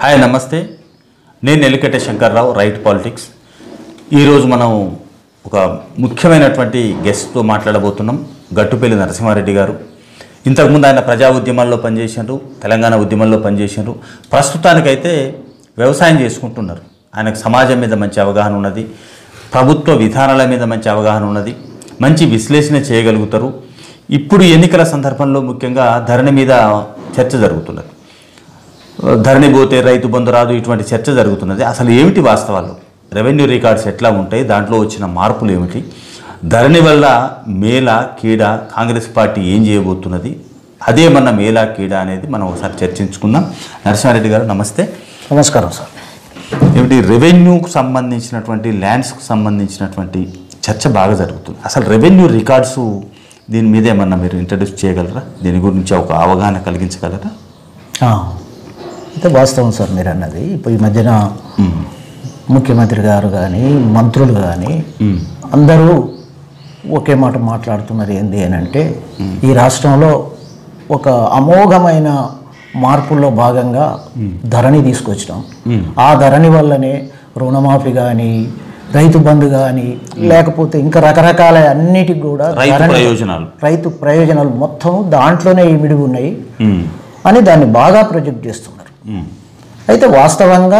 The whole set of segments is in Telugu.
హాయ్ నమస్తే నేను ఎలికట శంకర్రావు రైట్ పాలిటిక్స్ ఈరోజు మనం ఒక ముఖ్యమైనటువంటి గెస్ట్తో మాట్లాడబోతున్నాం గట్టుపల్లి నరసింహారెడ్డి గారు ఇంతకుముందు ఆయన ప్రజా ఉద్యమాల్లో పనిచేశారు తెలంగాణ ఉద్యమంలో పనిచేశారు ప్రస్తుతానికైతే వ్యవసాయం చేసుకుంటున్నారు ఆయనకు సమాజం మీద మంచి అవగాహన ఉన్నది ప్రభుత్వ విధానాల మీద మంచి అవగాహన ఉన్నది మంచి విశ్లేషణ చేయగలుగుతారు ఇప్పుడు ఎన్నికల సందర్భంలో ముఖ్యంగా ధరణి మీద చర్చ జరుగుతున్నది ధరణి పోతే రైతు బంధు రాదు ఇటువంటి చర్చ జరుగుతున్నది అసలు ఏమిటి వాస్తవాలు రెవెన్యూ రికార్డ్స్ ఎట్లా ఉంటాయి దాంట్లో వచ్చిన మార్పులు ఏమిటి ధరణి వల్ల మేల కీడ కాంగ్రెస్ పార్టీ ఏం చేయబోతున్నది అదేమన్నా మేలా కీడ అనేది మనం ఒకసారి చర్చించుకుందాం నరసింహారెడ్డి గారు నమస్తే నమస్కారం సార్ ఏమిటి రెవెన్యూకు సంబంధించినటువంటి ల్యాండ్స్కు సంబంధించినటువంటి చర్చ బాగా జరుగుతుంది అసలు రెవెన్యూ రికార్డ్స్ దీని మీద ఏమన్నా మీరు ఇంట్రడ్యూస్ చేయగలరా దీని గురించి ఒక అవగాహన కలిగించగలరా ఆ, అయితే వాస్తవం సార్ మీరు అన్నది ఇప్పుడు ఈ మధ్యన ముఖ్యమంత్రి గారు కానీ మంత్రులు కానీ అందరూ ఒకే మాట మాట్లాడుతున్నారు ఏంది అని అంటే ఈ రాష్ట్రంలో ఒక అమోఘమైన మార్పుల్లో భాగంగా ధరణి తీసుకొచ్చినాం ఆ ధరణి వల్లనే రుణమాఫీ కానీ రైతు బంధు కానీ లేకపోతే ఇంకా రకరకాల అన్నిటికి కూడా రైతు ధరణి- ప్రయోజనాలు రైతు ప్రయోజనాలు మొత్తం దాంట్లోనే ఇమిడి ఉన్నాయి ఉమ్, అని దాన్ని బాగా ప్రొజెక్ట్ చేస్తున్నారు ఉమ్, అయితే వాస్తవంగా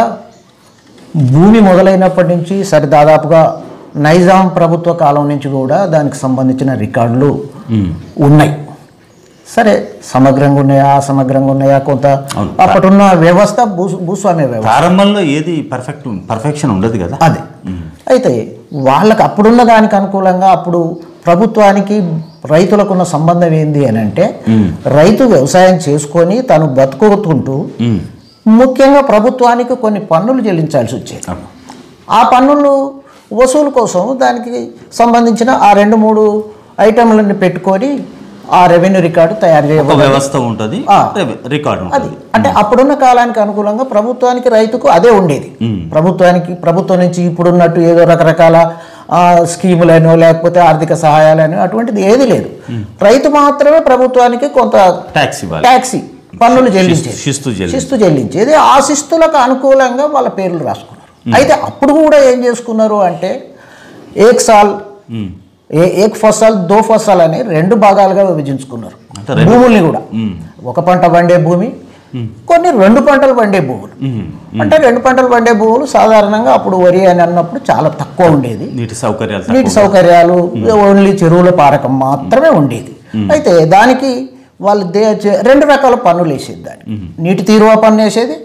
భూమి మొదలైనప్పటి నుంచి సరి దాదాపుగా నైజాం ప్రభుత్వ కాలం నుంచి కూడా దానికి సంబంధించిన రికార్డులు ఉమ్. ఉన్నాయి సరే సమగ్రంగా ఉన్నాయా అసమగ్రంగా ఉన్నాయా కొంత అవును. అప్పటున్న వ్యవస్థ భూ భూస్వామ్య వ్యవస్థ ప్రారంభంలో ఏది పర్ఫెక్ట్ పర్ఫెక్షన్ ఉండదు కదా అదే అయితే వాళ్ళకి అప్పుడున్న దానికి అనుకూలంగా అప్పుడు ప్రభుత్వానికి రైతులకు ఉన్న సంబంధం ఏంది అని అంటే రైతు వ్యవసాయం చేసుకొని తను బతుకుతుంటూ ఉమ్, ముఖ్యంగా ప్రభుత్వానికి కొన్ని పన్నులు చెల్లించాల్సి వచ్చేది అవును. ఆ పన్నులు వసూలు కోసం దానికి సంబంధించిన ఆ రెండు మూడు ఐటెంలను పెట్టుకొని ఆ రెవెన్యూ రికార్డు తయారు ఒక చేయబడి వ్యవస్థ ఉంటుంది ఆ. రికార్డు అది ఉంటుంది అంటే అప్పుడున్న కాలానికి అనుకూలంగా ప్రభుత్వానికి రైతుకు అదే ఉండేది ప్రభుత్వానికి ప్రభుత్వం నుంచి ఇప్పుడున్నట్టు ఏదో రకరకాల ఆ, స్కీములను లేకపోతే ఆర్థిక సహాయాలను అటువంటిది ఏది లేదు రైతు మాత్రమే ప్రభుత్వానికి కొంత ట్యాక్స్ ఇవ్వాలి ట్యాక్సీ పన్నులు చెల్లించేది శిస్తు చెల్లి శిస్తు చెల్లించేది ఆ శిస్తులకు అనుకూలంగా వాళ్ళ పేర్లు రాసుకున్నారు అయితే అప్పుడు కూడా ఏం చేసుకున్నారు అంటే ఏక్ సాల్ ఉమ్, ఏ ఏక్ ఫసల్ దో ఫసల్ అని రెండు భాగాలుగా విభజించుకున్నారు అంటే రెండు- భూముల్ని కూడా ఉమ్, ఒక పంట పండే భూమి కొన్ని రెండు పంటలు పండే భూములు ఉమ్. అంటే రెండు పంటలు పండే భూములు సాధారణంగా అప్పుడు వరి అని అన్నప్పుడు చాలా తక్కువ ఉండేది నీటి సౌకర్యాలు నీటి తక్కువ. సౌకర్యాలు ఓన్లీ చెరువుల పారకం మాత్రమే ఉండేది అయితే దానికి వాళ్ళు దే చే- రెండు రకాల పన్నులు వేసేది దానికి నీటి తీరువా పన్ను వేసేది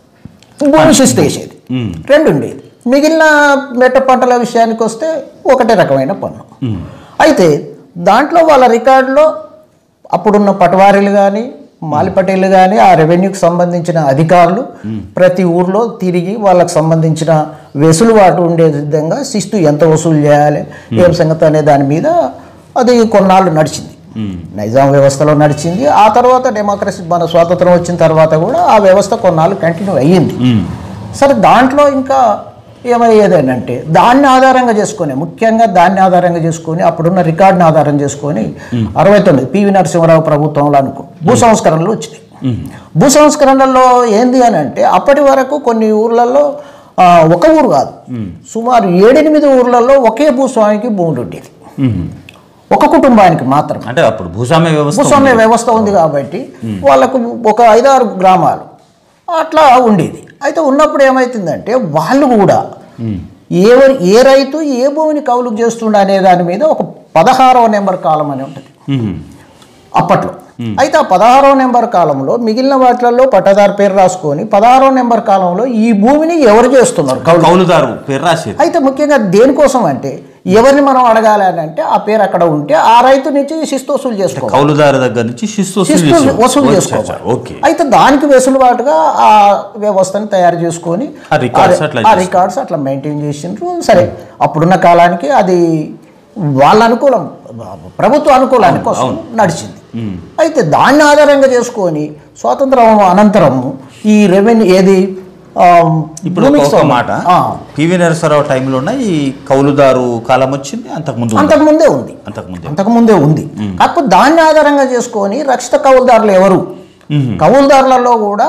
భూమి శిస్తు వేసేది ఉమ్, రెండు ఉండేది మిగిలిన మెట్ట పంటల విషయానికి వస్తే ఒకటే రకమైన పన్ను ఉమ్, అయితే దాంట్లో వాళ్ళ రికార్డులో అప్పుడున్న పటవారీలు కానీ మాలిపటేలు కానీ ఆ రెవెన్యూకి సంబంధించిన అధికారులు ప్రతి ఊర్లో తిరిగి వాళ్ళకి సంబంధించిన వెసులుబాటు ఉండే విధంగా శిస్తు ఎంత వసూలు చేయాలి ఏం సంగతి అనే దాని మీద అది కొన్నాళ్ళు నడిచింది ఉమ్. నైజాం వ్యవస్థలో నడిచింది ఆ తర్వాత డెమోక్రసీ మన స్వాతంత్రం వచ్చిన తర్వాత కూడా ఆ వ్యవస్థ కొన్నాళ్ళు కంటిన్యూ అయ్యింది ఉమ్, సరే దాంట్లో ఇంకా ఏమయ్యేది అని అంటే దాన్ని ఆధారంగా చేసుకొని ముఖ్యంగా దాన్ని ఆధారంగా చేసుకొని అప్పుడున్న రికార్డుని ఆధారం చేసుకొని అరవై తొమ్మిది పివి నరసింహరావు ప్రభుత్వంలో అనుకో భూ సంస్కరణలు వచ్చినాయి భూ సంస్కరణల్లో ఏంది అని అంటే అప్పటి వరకు కొన్ని ఊర్లలో ఆ, ఒక ఊరు కాదు సుమారు ఏడెనిమిది ఊర్లలో ఒకే భూస్వామికి భూములు ఉండేది ఉమ్. ఒక కుటుంబానికి మాత్రం అంటే అప్పుడు భూస్వామ్య వ్యవస్థ భూస్వామ్య వ్యవస్థ ఉంది కాబట్టి వాళ్ళకు ఒక ఐదారు గ్రామాలు అట్లా ఉండేది అయితే ఉన్నప్పుడు ఏమవుతుందంటే వాళ్ళు కూడా ఎవరు ఏ రైతు ఏ భూమిని కౌలుకు చేస్తుండ అనే దాని మీద ఒక పదహారవ నెంబర్ కాలం అని ఉంటుంది ఉమ్, అప్పట్లో అయితే ఆ పదహారవ నెంబర్ కాలంలో మిగిలిన వాటిలలో పట్టదారు పేరు రాసుకొని పదహారవ నెంబర్ కాలంలో ఈ భూమిని ఎవరు చేస్తున్నారు కౌలు కౌలుదారు పేరు రాసేది అయితే ముఖ్యంగా దేనికోసం అంటే ఎవరిని మనం అడగాలి అని అంటే ఆ పేరు అక్కడ ఉంటే ఆ రైతు నుంచి శిస్తు వసూలు చేసుకోవాలి కౌలుదారు దగ్గర నుంచి శిస్తు వసూలు శిస్తు చేసేవారు. వసూలు ఓకే, చేసుకోవాలి ఓకే అయితే దానికి వెసులుబాటుగా ఆ వ్యవస్థను తయారు చేసుకొని ఆ records ఆ- అట్లా ఆ రికార్డ్స్ అట్లా మెయింటైన్ చేసిండ్రు సరే అప్పుడున్న కాలానికి అది వాళ్ళ అనుకూలం ప్రభుత్వ అనుకూలానికి కోసం నడిచింది అయితే దాన్ని ఆధారంగా చేసుకొని స్వాతంత్రం అనంతరము ఈ రెవెన్యూ ఏది ఆ, ఇప్పుడు భూమికి ఒక సంబంధ- మాట ఆ, పివి నరసరావు టైంలోనే ఈ కౌలుదారు కాలం వచ్చింది అంతకుముందు ఉంది. అంతకుముందే ఉంది అంతకుముందే అంతకుముందే ఉంది కాకపోతే దాన్ని ఆధారంగా చేసుకొని రక్షిత కౌలుదారులు ఎవరు కౌలుదారులలో కూడా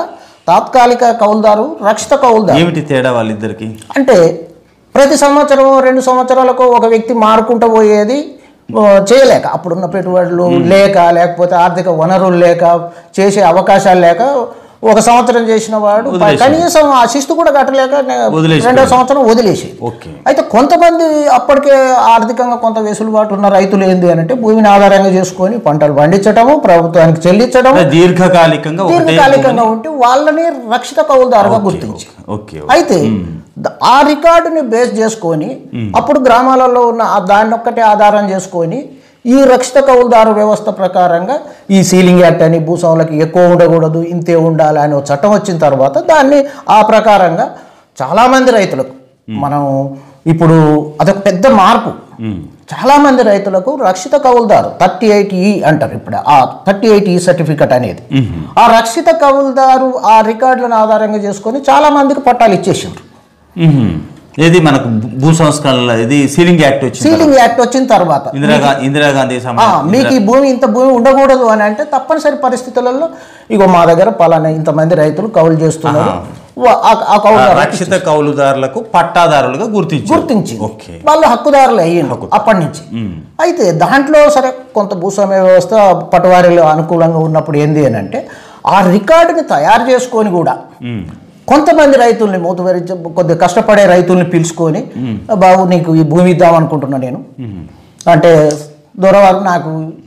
తాత్కాలిక కౌలుదారు రక్షిత కౌలుదారు ఏమిటి తేడా వాళ్ళిద్దరికి అంటే ప్రతి సంవత్సరం రెండు సంవత్సరాలకు ఒక వ్యక్తి మారుకుంటూ పోయేది ఆ, చేయలేక అప్పుడున్న పెట్టుబడులు లేక లేకపోతే ఆర్థిక వనరులు లేక చేసే అవకాశాలు లేక ఒక సంవత్సరం చేసిన వాడు వదిలేసాడు. కనీసం ఆ శిస్తు కూడా కట్టలేక నే- వదిలేసిపోయాడు. రెండో సంవత్సరం వదిలేసి ఓకే అయితే కొంతమంది అప్పటికే ఆర్థికంగా కొంత వెసులుబాటు ఉన్న రైతులు ఏంది అని అంటే భూమిని ఆధారంగా చేసుకొని పంటలు పండించటము ప్రభుత్వానికి చెల్లించడం అంటే దీర్ఘకాలికంగా ఒకటే దీర్ఘకాలికంగా ఉంటే వాళ్ళని రక్షిత కౌలుదారుగా గుర్తించి ఓకే అయితే ద- ఆ రికార్డుని బేస్ చేసుకొని అప్పుడు గ్రామాలలో ఉన్న ఆ దాన్ని ఒక్కటే ఆధారం చేసుకొని ఈ రక్షిత కౌలుదారు వ్యవస్థ ప్రకారంగా ఈ సీలింగ్ యాక్ట్ అని భూస్వాములకు ఎక్కువ ఉండకూడదు ఇంతే ఉండాలి అని ఒక చట్టం వచ్చిన తర్వాత దాన్ని ఆ ప్రకారంగా చాలామంది రైతులకు మనం ఇప్పుడు అదొక పెద్ద మార్పు చాలామంది రైతులకు రక్షిత కౌలుదారు థర్టీ ఎయిట్ ఈ అంటారు ఇప్పుడు ఆ థర్టీ ఎయిట్ ఈ సర్టిఫికెట్ అనేది ఆ రక్షిత కౌలుదారు ఆ రికార్డులను ఆధారంగా చేసుకొని చాలా మందికి పట్టాలు ఇచ్చేసారు మ్మ్. ఏది మనకు భూ- భూ సంస్కరణల ఇది సీలింగ్ యాక్ట్ వచ్చింది సీలింగ్ యాక్ట్ వచ్చిన తర్వాత ఇందిరాగా ఇందిరాగాంధీ ఆ, సమయం మీకు ఈ భూమి ఇంత భూమి ఉండకూడదు అని అంటే తప్పనిసరి పరిస్థితులలో ఇగో మా దగ్గర పలానా ఇంతమంది రైతులు కౌలు చేస్తున్నారు వా- ఆ- ఆ కౌలు రక్షిత కౌలుదారులకు పట్టాదారులుగా గుర్తించారు గుర్తించి ఓకే వాళ్ళు హక్కుదారులు అయ్యిండ్రు అప్పటి నుంచి అయితే దాంట్లో సరే కొంత భూస్వామ్య వ్యవస్థ పటవారీలో అనుకూలంగా ఉన్నప్పుడు ఏంది అని అంటే ఆ రికార్డుని తయారు చేసుకొని కూడా మ్మ్. కొంతమంది రైతుల్ని మూతవరించి కొద్దిగా కష్టపడే రైతుల్ని పిలుచుకొని బాబు నీకు ఈ భూమి ఇద్దాం అనుకుంటున్నా నేను అంటే దూరవారు నాకు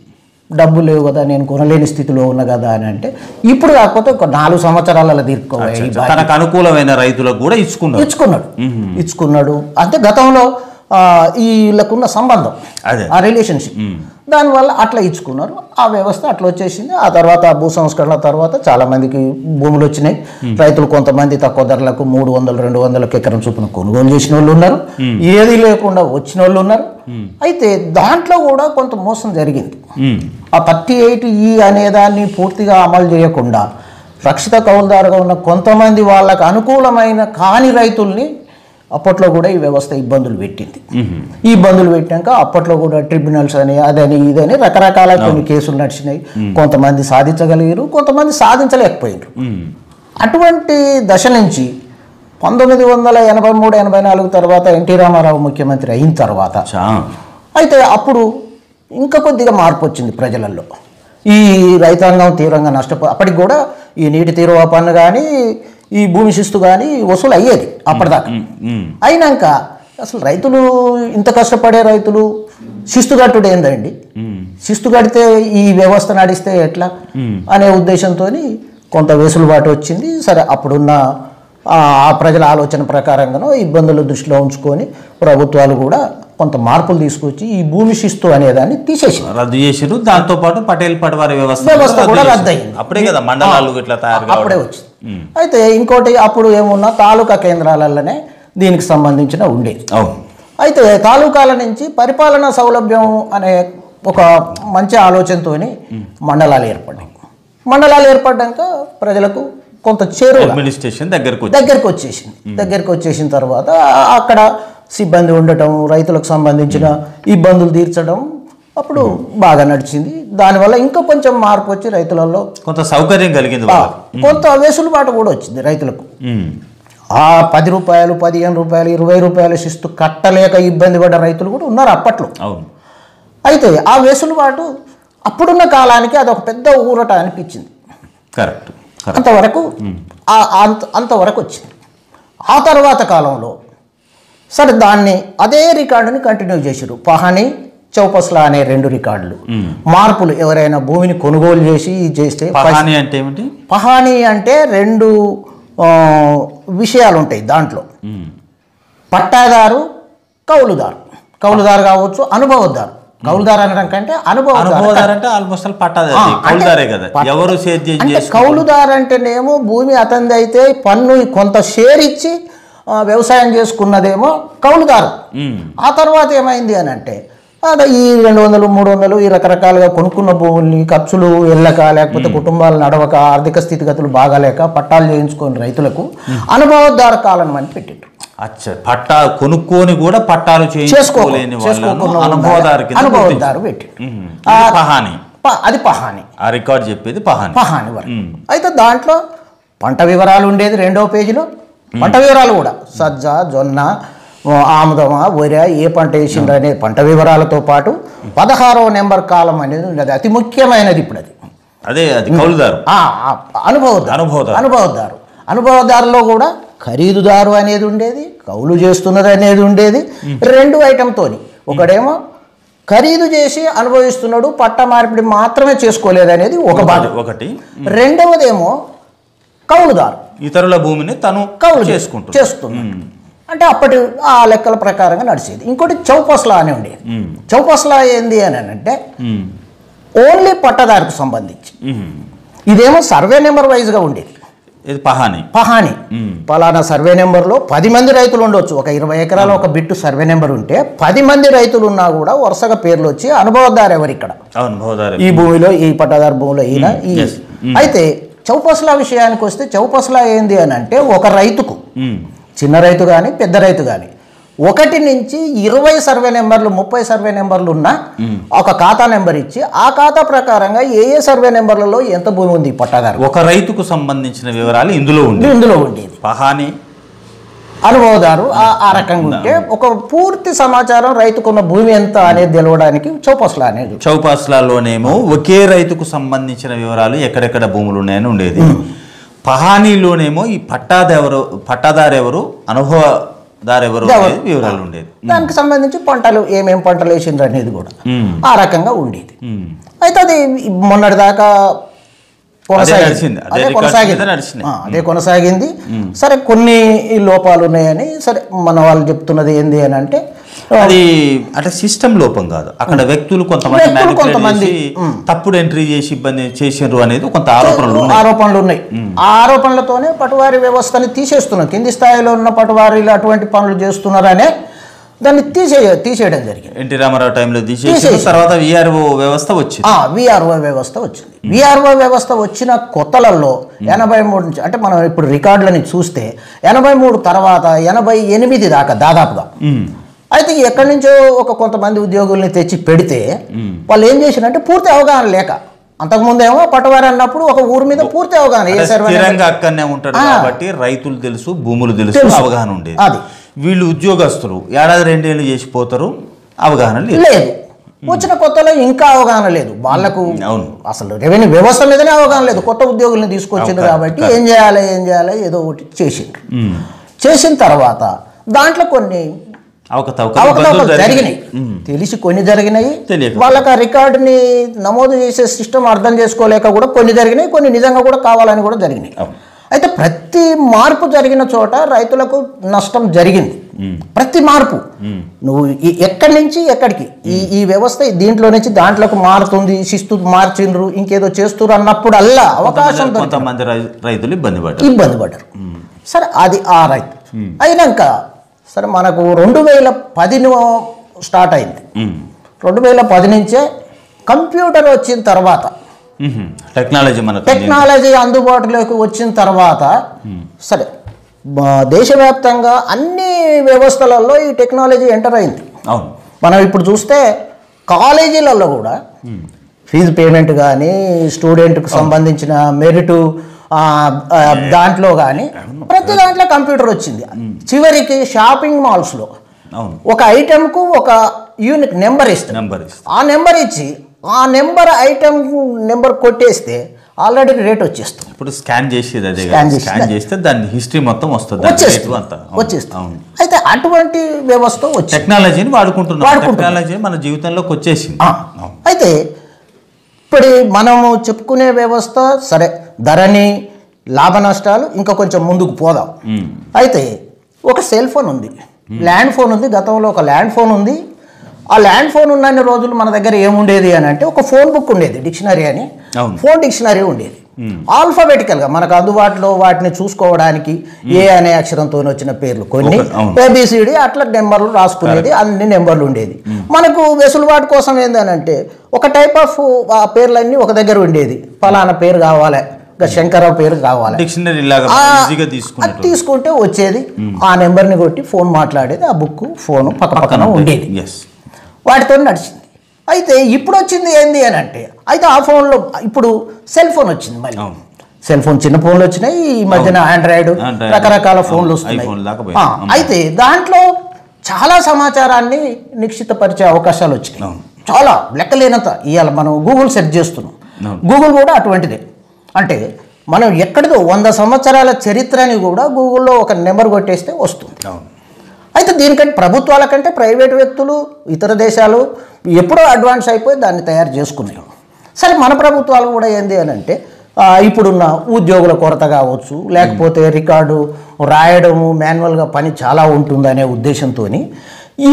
డబ్బు లేవు కదా నేను కొనలేని స్థితిలో ఉన్నా కదా అని అంటే ఇప్పుడు కాకపోతే ఒక నాలుగు సంవత్సరాలలో తీర్చుకోవాలి ఈ బాధ్యత. తనకు అనుకూలమైన రైతులకు కూడా ఇచ్చుకున్నారు ఇచ్చుకున్నాడు ఇచ్చుకున్నాడు అంటే గతంలో ఆ, వీళ్ళకున్న సంబంధం అదే ఆ రిలేషన్షిప్ దానివల్ల అట్లా ఇచ్చుకున్నారు ఆ వ్యవస్థ అట్లా వచ్చేసింది ఆ తర్వాత ఆ భూ సంస్కరణ తర్వాత చాలా మందికి భూములు వచ్చినాయి రైతులు కొంతమంది తక్కువ ధరలకు మూడు వందలు రెండు వందలకు ఎకరం చొప్పున కొనుగోలు చేసిన వాళ్ళు ఉన్నారు ఏది లేకుండా వచ్చిన వాళ్ళు ఉన్నారు అయితే దాంట్లో కూడా కొంత మోసం జరిగింది మ్మ్. ఆ థర్టీ ఎయిట్ ఈ అనేదాన్ని పూర్తిగా అమలు చేయకుండా రక్షిత కౌలుదారుగా ఉన్న కొంతమంది వాళ్ళకు అనుకూలమైన కాని రైతుల్ని అప్పట్లో కూడా ఈ వ్యవస్థ ఇబ్బందులు పెట్టింది ఈ ఇబ్బందులు పెట్టాక అప్పట్లో కూడా ట్రిబ్యునల్స్ అని అదని ఇదని రకరకాల కొన్ని కేసులు నడిచినాయి కొంతమంది సాధించగలిగారు కొంతమంది సాధించలేకపోయారు మ్మ్. అటువంటి దశ నుంచి పంతొమ్మిది వందల ఎనభై మూడు ఎనభై నాలుగు తర్వాత ఎన్టీ రామారావు ముఖ్యమంత్రి అయిన తర్వాత చా అయితే అప్పుడు ఇంకా కొద్దిగా మార్పు వచ్చింది ప్రజలలో ఈ రైతాంగం తీవ్రంగా నష్టపో అప్పటికి కూడా ఈ నీటి తీరువ పన్ను కానీ ఈ భూమి శిస్తు కానీ వసూలు అయ్యేది అప్పటిదాకా మ్మ్. అయినాక అసలు రైతులు ఇంత కష్టపడే రైతులు శిస్తు కట్టుడు ఏందండి మ్మ్. శిస్తు కడితే ఈ వ్యవస్థ నడిస్తే ఎట్లా అనే ఉద్దేశంతో కొంత వెసులుబాటు వచ్చింది సరే అప్పుడున్న ఆ ఆ ప్రజల ఆలోచన ప్రకారంగానో ఇబ్బందులు దృష్టిలో ఉంచుకొని ప్రభుత్వాలు కూడా కొంత మార్పులు తీసుకొచ్చి ఈ భూమి శిస్తు అనేదాన్ని తీసేసింది రద్దు చేసిరు దాంతో పాటు పటేల్ పటవారి వ్యవస్థ వ్యవస్థ కూడా చేసిరు. రద్దయింది. అప్పుడే కదా మండలాలు ఇట్లా తయారు అప్పుడే కావడం వచ్చింది అయితే ఇంకోటి అప్పుడు ఏమున్నా తాలూకా కేంద్రాలలోనే దీనికి సంబంధించిన ఉండేది అవును అయితే తాలూకాల నుంచి పరిపాలనా సౌలభ్యం అనే ఒక మంచి ఆలోచనతోని మండలాలు ఏర్పడ్డాయి మండలాలు ఏర్పడ్డాక ప్రజలకు కొంత చేరువ అడ్మినిస్ట్రేషన్ దగ్గరకు వచ్చి దగ్గరికి వచ్చేసింది దగ్గరికి వచ్చేసిన తర్వాత ఆ- అక్కడ సిబ్బంది ఉండటం రైతులకు సంబంధించిన ఇబ్బందులు తీర్చడం అప్పుడు బాగా నడిచింది దానివల్ల ఇంకా కొంచెం మార్పు వచ్చి రైతులలో కొంత సౌకర్యం కలిగింది ఆ, వాళ్ళకి కొంత వెసులుబాటు కూడా వచ్చింది రైతులకు మ్మ్. ఆ పది రూపాయలు పదిహేను రూపాయలు ఇరవై రూపాయల శిస్తు కట్టలేక ఇబ్బంది పడ్డ రైతులు కూడా ఉన్నారు అప్పట్లో అవును అయితే ఆ వెసులుబాటు అప్పుడున్న కాలానికి అది ఒక పెద్ద ఊరట అనిపించింది కరెక్ట్ కరెక్ట్ అంతవరకు ఆ- అంత అంతవరకు వచ్చింది ఆ తర్వాత కాలంలో సరే దాన్ని అదే రికార్డుని కంటిన్యూ చేశారు పహాని చౌపస్లా అనే రెండు రికార్డులు మార్పులు ఎవరైనా భూమిని కొనుగోలు చేసి చేస్తే పహాని అంటే ఏమిటి పహాని అంటే రెండు ఆ, విషయాలు ఉంటాయి దాంట్లో మ్మ్. పట్టాదారు కౌలుదారు కౌలుదారు కావచ్చు అనుభవదారు కౌలుదారు అనడం కంటే అనుభవదారు అనుభవదారు అంటే ఆల్మోస్ట్ పట్టాది ఆ, అది. అంటే కౌలుదారే కదా పట్ట- ఎవరు సేద్యం అంటే చేసి కౌలుదారు అంటేనేమో భూమి అతనిది అయితే పన్ను కొంత షేర్ ఇచ్చి ఆ, వ్యవసాయం చేసుకున్నదేమో కౌలుదారు ఆ తర్వాత ఏమైంది అని అంటే అదే ఈ రెండు వందలు మూడు వందలు ఈ రకరకాలుగా కొనుక్కున్న భూముల్ని ఖర్చులు వెళ్ళక లేకపోతే కుటుంబాలు నడవక ఆర్థిక స్థితిగతులు బాగాలేక పట్టాలు చేయించుకొని రైతులకు అనుభవదారు కాలం అని పెట్టిండ్రు అచ్చా పట్టా కొనుక్కొని కూడా పట్టాలు చేసుకోలేని చేయించుకోలేని వాళ్ళను అనుభవదారు కింద అనుభవదారు పెట్టి మ్మ్. ఇది పహాని అది పహాని ఆ రికార్డ్ చెప్పేది పహాని పహాని వరకు అయితే దాంట్లో పంట వివరాలు ఉండేది రెండవ పేజీలో పంట వివరాలు కూడా సజ్జ జొన్న ఆ, ఆముదమ వరి ఏ పంట వేసిండ్రు అనే పంట వివరాలతో పాటు పదహారవ నెంబర్ కాలం అనేది ఉండేది అతి ముఖ్యమైనది ఇప్పుడు అది అదే అది కౌలుదారు ఆ, ఆ, అనుభవదారు అనుభవదారు. అనుభవదారు అనుభవదారులో కూడా ఖరీదుదారు అనేది ఉండేది కౌలు చేస్తున్నది అనేది ఉండేది రెండు ఐటెంతోని ఒకడేమో ఖరీదు చేసి అనుభవిస్తున్నాడు పట్ట మార్పిడి మాత్రమే చేసుకోలేదు అనేది ఒక భాగం ఒకటి రెండవదేమో కౌలుదారు ఇతరుల భూమిని తను కౌలు చేసుకుంటుంది చేస్తున్నాడు అంటే అప్పటి ఆ లెక్కల ప్రకారంగా నడిచేది ఇంకోటి చౌపస్లా అని ఉండేది చౌపస్లా ఏంది అని అంటే ఓన్లీ పట్టదారుకు సంబంధించి ఇదేమో సర్వే నెంబర్ వైజ్గా ఉండేది ఇది పహాని పహాని పలానా సర్వే నెంబర్లో పది మంది రైతులు ఉండొచ్చు ఒక ఇరవై ఎకరాల ఒక బిట్టు సర్వే నెంబర్ ఉంటే పది మంది రైతులు ఉన్నా కూడా వరుసగా పేర్లు వచ్చి అనుభవదారు ఎవరు ఇక్కడ అవును భోదారు ఈ భూమిలో ఈ పట్టాదారు భూమిలో ఈయన ఈ yes. అయితే చౌపస్లా విషయానికి వస్తే చౌపస్లా ఏంది అని అంటే ఒక రైతుకు ఉమ్. చిన్న రైతు కానీ పెద్ద రైతు కానీ ఒకటి నుంచి ఇరవై సర్వే నెంబర్లు ముప్పై సర్వే నెంబర్లు ఉన్న ఒక ఖాతా నెంబర్ ఇచ్చి ఆ ఖాతా ప్రకారంగా ఏ ఏ సర్వే నెంబర్లలో ఎంత భూమి ఉంది ఈ పట్టాదారు ఒక రైతుకు సంబంధించిన వివరాలు ఇందులో ఉంది ఇందులో ఉండేది పహాని అనుభవదారు ఆ ఆ రకంగా ఉంటే ఒక పూర్తి సమాచారం రైతుకున్న భూమి ఎంత అనేది తెలవడానికి చౌపస్లా అనేది చౌపాస్లాలోనేమో ఒకే రైతుకు సంబంధించిన వివరాలు ఎక్కడెక్కడ భూములు ఉన్నాయని ఉండేది పహానీలోనేమో ఈ పట్టాదెవరు పట్టాదారెవరు అనుభవదారెవరు అనేది వివరాలు ఉండేది దానికి సంబంధించి పంటలు ఏమేం పంటలు వేసిండ్రు అనేది కూడా ఉమ్. ఆ రకంగా ఉండేది ఉమ్. అయితే అది మొన్నటిదాకా కొనసాగింది నడిచింది. అదే అదే రికార్డ్స్ కొనసాగింది మీద నడిచినాయి. ఆ, అదే కొనసాగింది సరే కొన్ని లోపాలు ఉన్నాయని సరే మన వాళ్ళు చెప్తున్నది ఏంది అని అంటే అది అంటే సిస్టమ్ లోపం కాదు అక్కడ వ్యక్తులు కొంతమంది వ్యక్తులు manipulate కొంతమంది, చేసి తప్పుడు ఎంట్రీ చేసి ఇబ్బంది చేసిండ్రు అనేది కొంత ఆరోపణలు ఉన్నాయి ఆరోపణలు ఉన్నాయి ఆ ఆరోపణలతోనే పటువారి వ్యవస్థని తీసేస్తున్నాం కింది స్థాయిలో ఉన్న పటువారీలు అటువంటి పనులు చేస్తున్నారనే దాన్ని తీసే తీసేయడం జరిగింది ఎన్టీ రామారావు టైంలో తీసేసి తీసేసి. తర్వాత విఆర్ఓ వ్యవస్థ వచ్చింది విఆర్ఓ వ్యవస్థ వచ్చింది విఆర్ఓ వ్యవస్థ వచ్చిన కొత్తలలో ఎనభై మూడు నుంచి అంటే మనం ఇప్పుడు రికార్డులని చూస్తే ఎనభై మూడు తర్వాత ఎనభై ఎనిమిది దాకా దాదాపుగా ఉమ్. అయితే ఎక్కడి నుంచో ఒక కొంతమంది ఉద్యోగుల్ని తెచ్చి పెడితే వాళ్ళు ఏం చేసినంటే పూర్తి అవగాహన లేక అంతకుముందేమో పట్టువారి అన్నప్పుడు ఒక ఊరి మీద పూర్తి అవగాహన ఏ అంటే సర్వే నెంబర్ స్థిరంగా అక్కడనే ఉంటాడు ఆ. కాబట్టి రైతులు తెలుసు భూములు తెలుసు తెలుసు. అవగాహన ఉండేది అది. వీళ్ళు ఉద్యోగస్తులు ఏడాది రెండేళ్ళు చేసిపోతారు అవగాహన లేదు లేదు వచ్చిన కొత్తలో ఇంకా అవగాహన లేదు వాళ్ళకు అవును. అసలు రెవెన్యూ వ్యవస్థ మీదనే అవగాహన లేదు కొత్త ఉద్యోగుల్ని తీసుకొచ్చింది అవును, కాబట్టి ఏం చేయాలి ఏం చేయాలి ఏదో ఒకటి చేసిండ్రు ఉమ్. చేసిన తర్వాత దాంట్లో కొన్ని అవకతవకలు అవకతవకలు ఇబ్బందులు జరిగినాయి ఉమ్. తెలిసి కొన్ని జరిగినాయి తెలియక. వాళ్ళకి ఆ రికార్డుని నమోదు చేసే సిస్టమ్ అర్థం చేసుకోలేక కూడా కొన్ని జరిగినాయి కొన్ని నిజంగా కూడా కావాలని కూడా జరిగినాయి అవును. అయితే ప్రతి మార్పు జరిగిన చోట రైతులకు నష్టం జరిగింది ప్రతి మార్పు నువ్వు ఈ- ఎక్కడి నుంచి ఎక్కడికి ఈ ఈ వ్యవస్థ దీంట్లో నుంచి దాంట్లోకి మారుతుంది శిస్తు మార్చిండ్రు ఇంకేదో చేస్తున్నారు అన్నప్పుడు అల్లా అవకాశం దొరికింది. కొంతమంది రై- రైతులు ఇబ్బంది పడ్డారు ఇబ్బంది పడ్డారు సరే అది ఆ రైతు అయినాక సరే మనకు రెండు వేల పదిలో స్టార్ట్ అయింది ఉమ్. రెండు వేల పది నుంచే కంప్యూటర్ వచ్చిన తర్వాత ఉహు. టెక్నాలజీ మనకు టెక్నాలజీ అందుబాటులోకి వచ్చిన తర్వాత సరే మా దేశవ్యాప్తంగా అన్ని వ్యవస్థలలో ఈ టెక్నాలజీ ఎంటర్ అయింది అవును మనం ఇప్పుడు చూస్తే కాలేజీలలో కూడా ఫీజు పేమెంట్ కానీ స్టూడెంట్కి సంబంధించిన మెరిట్ దాంట్లో కానీ ప్రతి దాంట్లో కంప్యూటర్ వచ్చింది చివరికి షాపింగ్ మాల్స్లో అవును ఒక ఐటెంకు ఒక యూనిట్ నెంబర్ ఇస్తుంది నెంబర్ ఇస్తా ఆ నెంబర్ ఇచ్చి ఆ నెంబర్ ఐటెం నెంబర్ కొట్టేస్తే ఆల్రెడీ రేట్ వచ్చేస్తుంది ఇప్పుడు స్కాన్ చేసేది అదే Scan కదా. చేసేది స్కాన్ చేస్తే దాని హిస్టరీ మొత్తం వస్తుంది దాని వచ్చేస్తుంది రేటు అంతా అవును. వచ్చేస్తుంది అవును అయితే అటువంటి వ్యవస్థ వచ్చింది టెక్నాలజీని వాడుకుంటున్నాం వాడుకుంటున్నాం. టెక్నాలజీ మన జీవితంలోకి వచ్చేసింది ఆ, అయితే ఇప్పుడు మనము చెప్పుకునే వ్యవస్థ సరే ధరని లాభ నష్టాలు ఇంకా కొంచెం ముందుకు పోదాం ఉమ్. అయితే ఒక సెల్ ఫోన్ ఉంది ల్యాండ్ ఫోన్ ఉంది గతంలో ఒక ల్యాండ్ ఫోన్ ఉంది ఆ ల్యాండ్ ఫోన్ ఉన్నన్ని రోజులు మన దగ్గర ఏముండేది అని అంటే ఒక ఫోన్ బుక్ ఉండేది డిక్షనరీ అని అవును. ఫోన్ డిక్షనరీ ఉండేది ఆల్ఫాబెటికల్గా మనకు అందుబాటులో వాటిని చూసుకోవడానికి ఏ అనే అక్షరంతో వచ్చిన పేర్లు కొన్ని ఒక- అవును. ఏబిసిడి అట్లా నెంబర్లు రాసుకునేది అన్ని నెంబర్లు ఉండేది మనకు వెసులుబాటు కోసం ఏందనంటే ఒక టైప్ ఆఫ్ ఆ పేర్లన్నీ ఒక దగ్గర ఉండేది ఫలానా పేరు కావాలి ఇంకా శంకరరావు పేరు కావాలి డిక్షనరీ లాగా ఆ, ఈజీగా అది తీసుకున్నట్టు తీసుకుంటే వచ్చేది ఆ నెంబర్ని కొట్టి ఫోన్ మాట్లాడేది ఆ బుక్ ఫోన్ పక్క పక్కన ఉండేది ఎస్ వాటితో నడిచింది అయితే ఇప్పుడు వచ్చింది ఏంది అని అంటే అయితే ఆ ఫోన్లో ఇప్పుడు సెల్ ఫోన్ వచ్చింది మళ్ళీ అవును. సెల్ ఫోన్ చిన్న ఫోన్లు వచ్చినాయి ఈ మధ్యన ఆండ్రాయిడ్ Android. రకరకాల ఫోన్లు అవును. వస్తున్నాయి iPhone దాకా పోయింది. ఆ, అయితే దాంట్లో చాలా సమాచారాన్ని నిశ్చితపరిచే అవకాశాలు వచ్చినాయి అవును. చాలా లెక్కలేనంత ఇవాళ మనం గూగుల్ సెర్చ్ చేస్తున్నాం అవును. గూగుల్ కూడా అటువంటిదే అంటే మనం ఎక్కడిదో వంద సంవత్సరాల చరిత్రని కూడా గూగుల్లో ఒక నెంబర్ కొట్టేస్తే వస్తుంది అవును అయితే దీనికంటే ప్రభుత్వాల కంటే ప్రైవేట్ వ్యక్తులు ఇతర దేశాలు ఎప్పుడో అడ్వాన్స్ అయిపోయి దాన్ని తయారు చేసుకున్నాయి సరే మన ప్రభుత్వాలు కూడా ఏంది అని అంటే ఆ, ఇప్పుడున్న ఉద్యోగుల కొరత కావచ్చు లేకపోతే రికార్డు రాయడము మాన్యువల్గా పని చాలా ఉంటుందనే ఉద్దేశంతో ఈ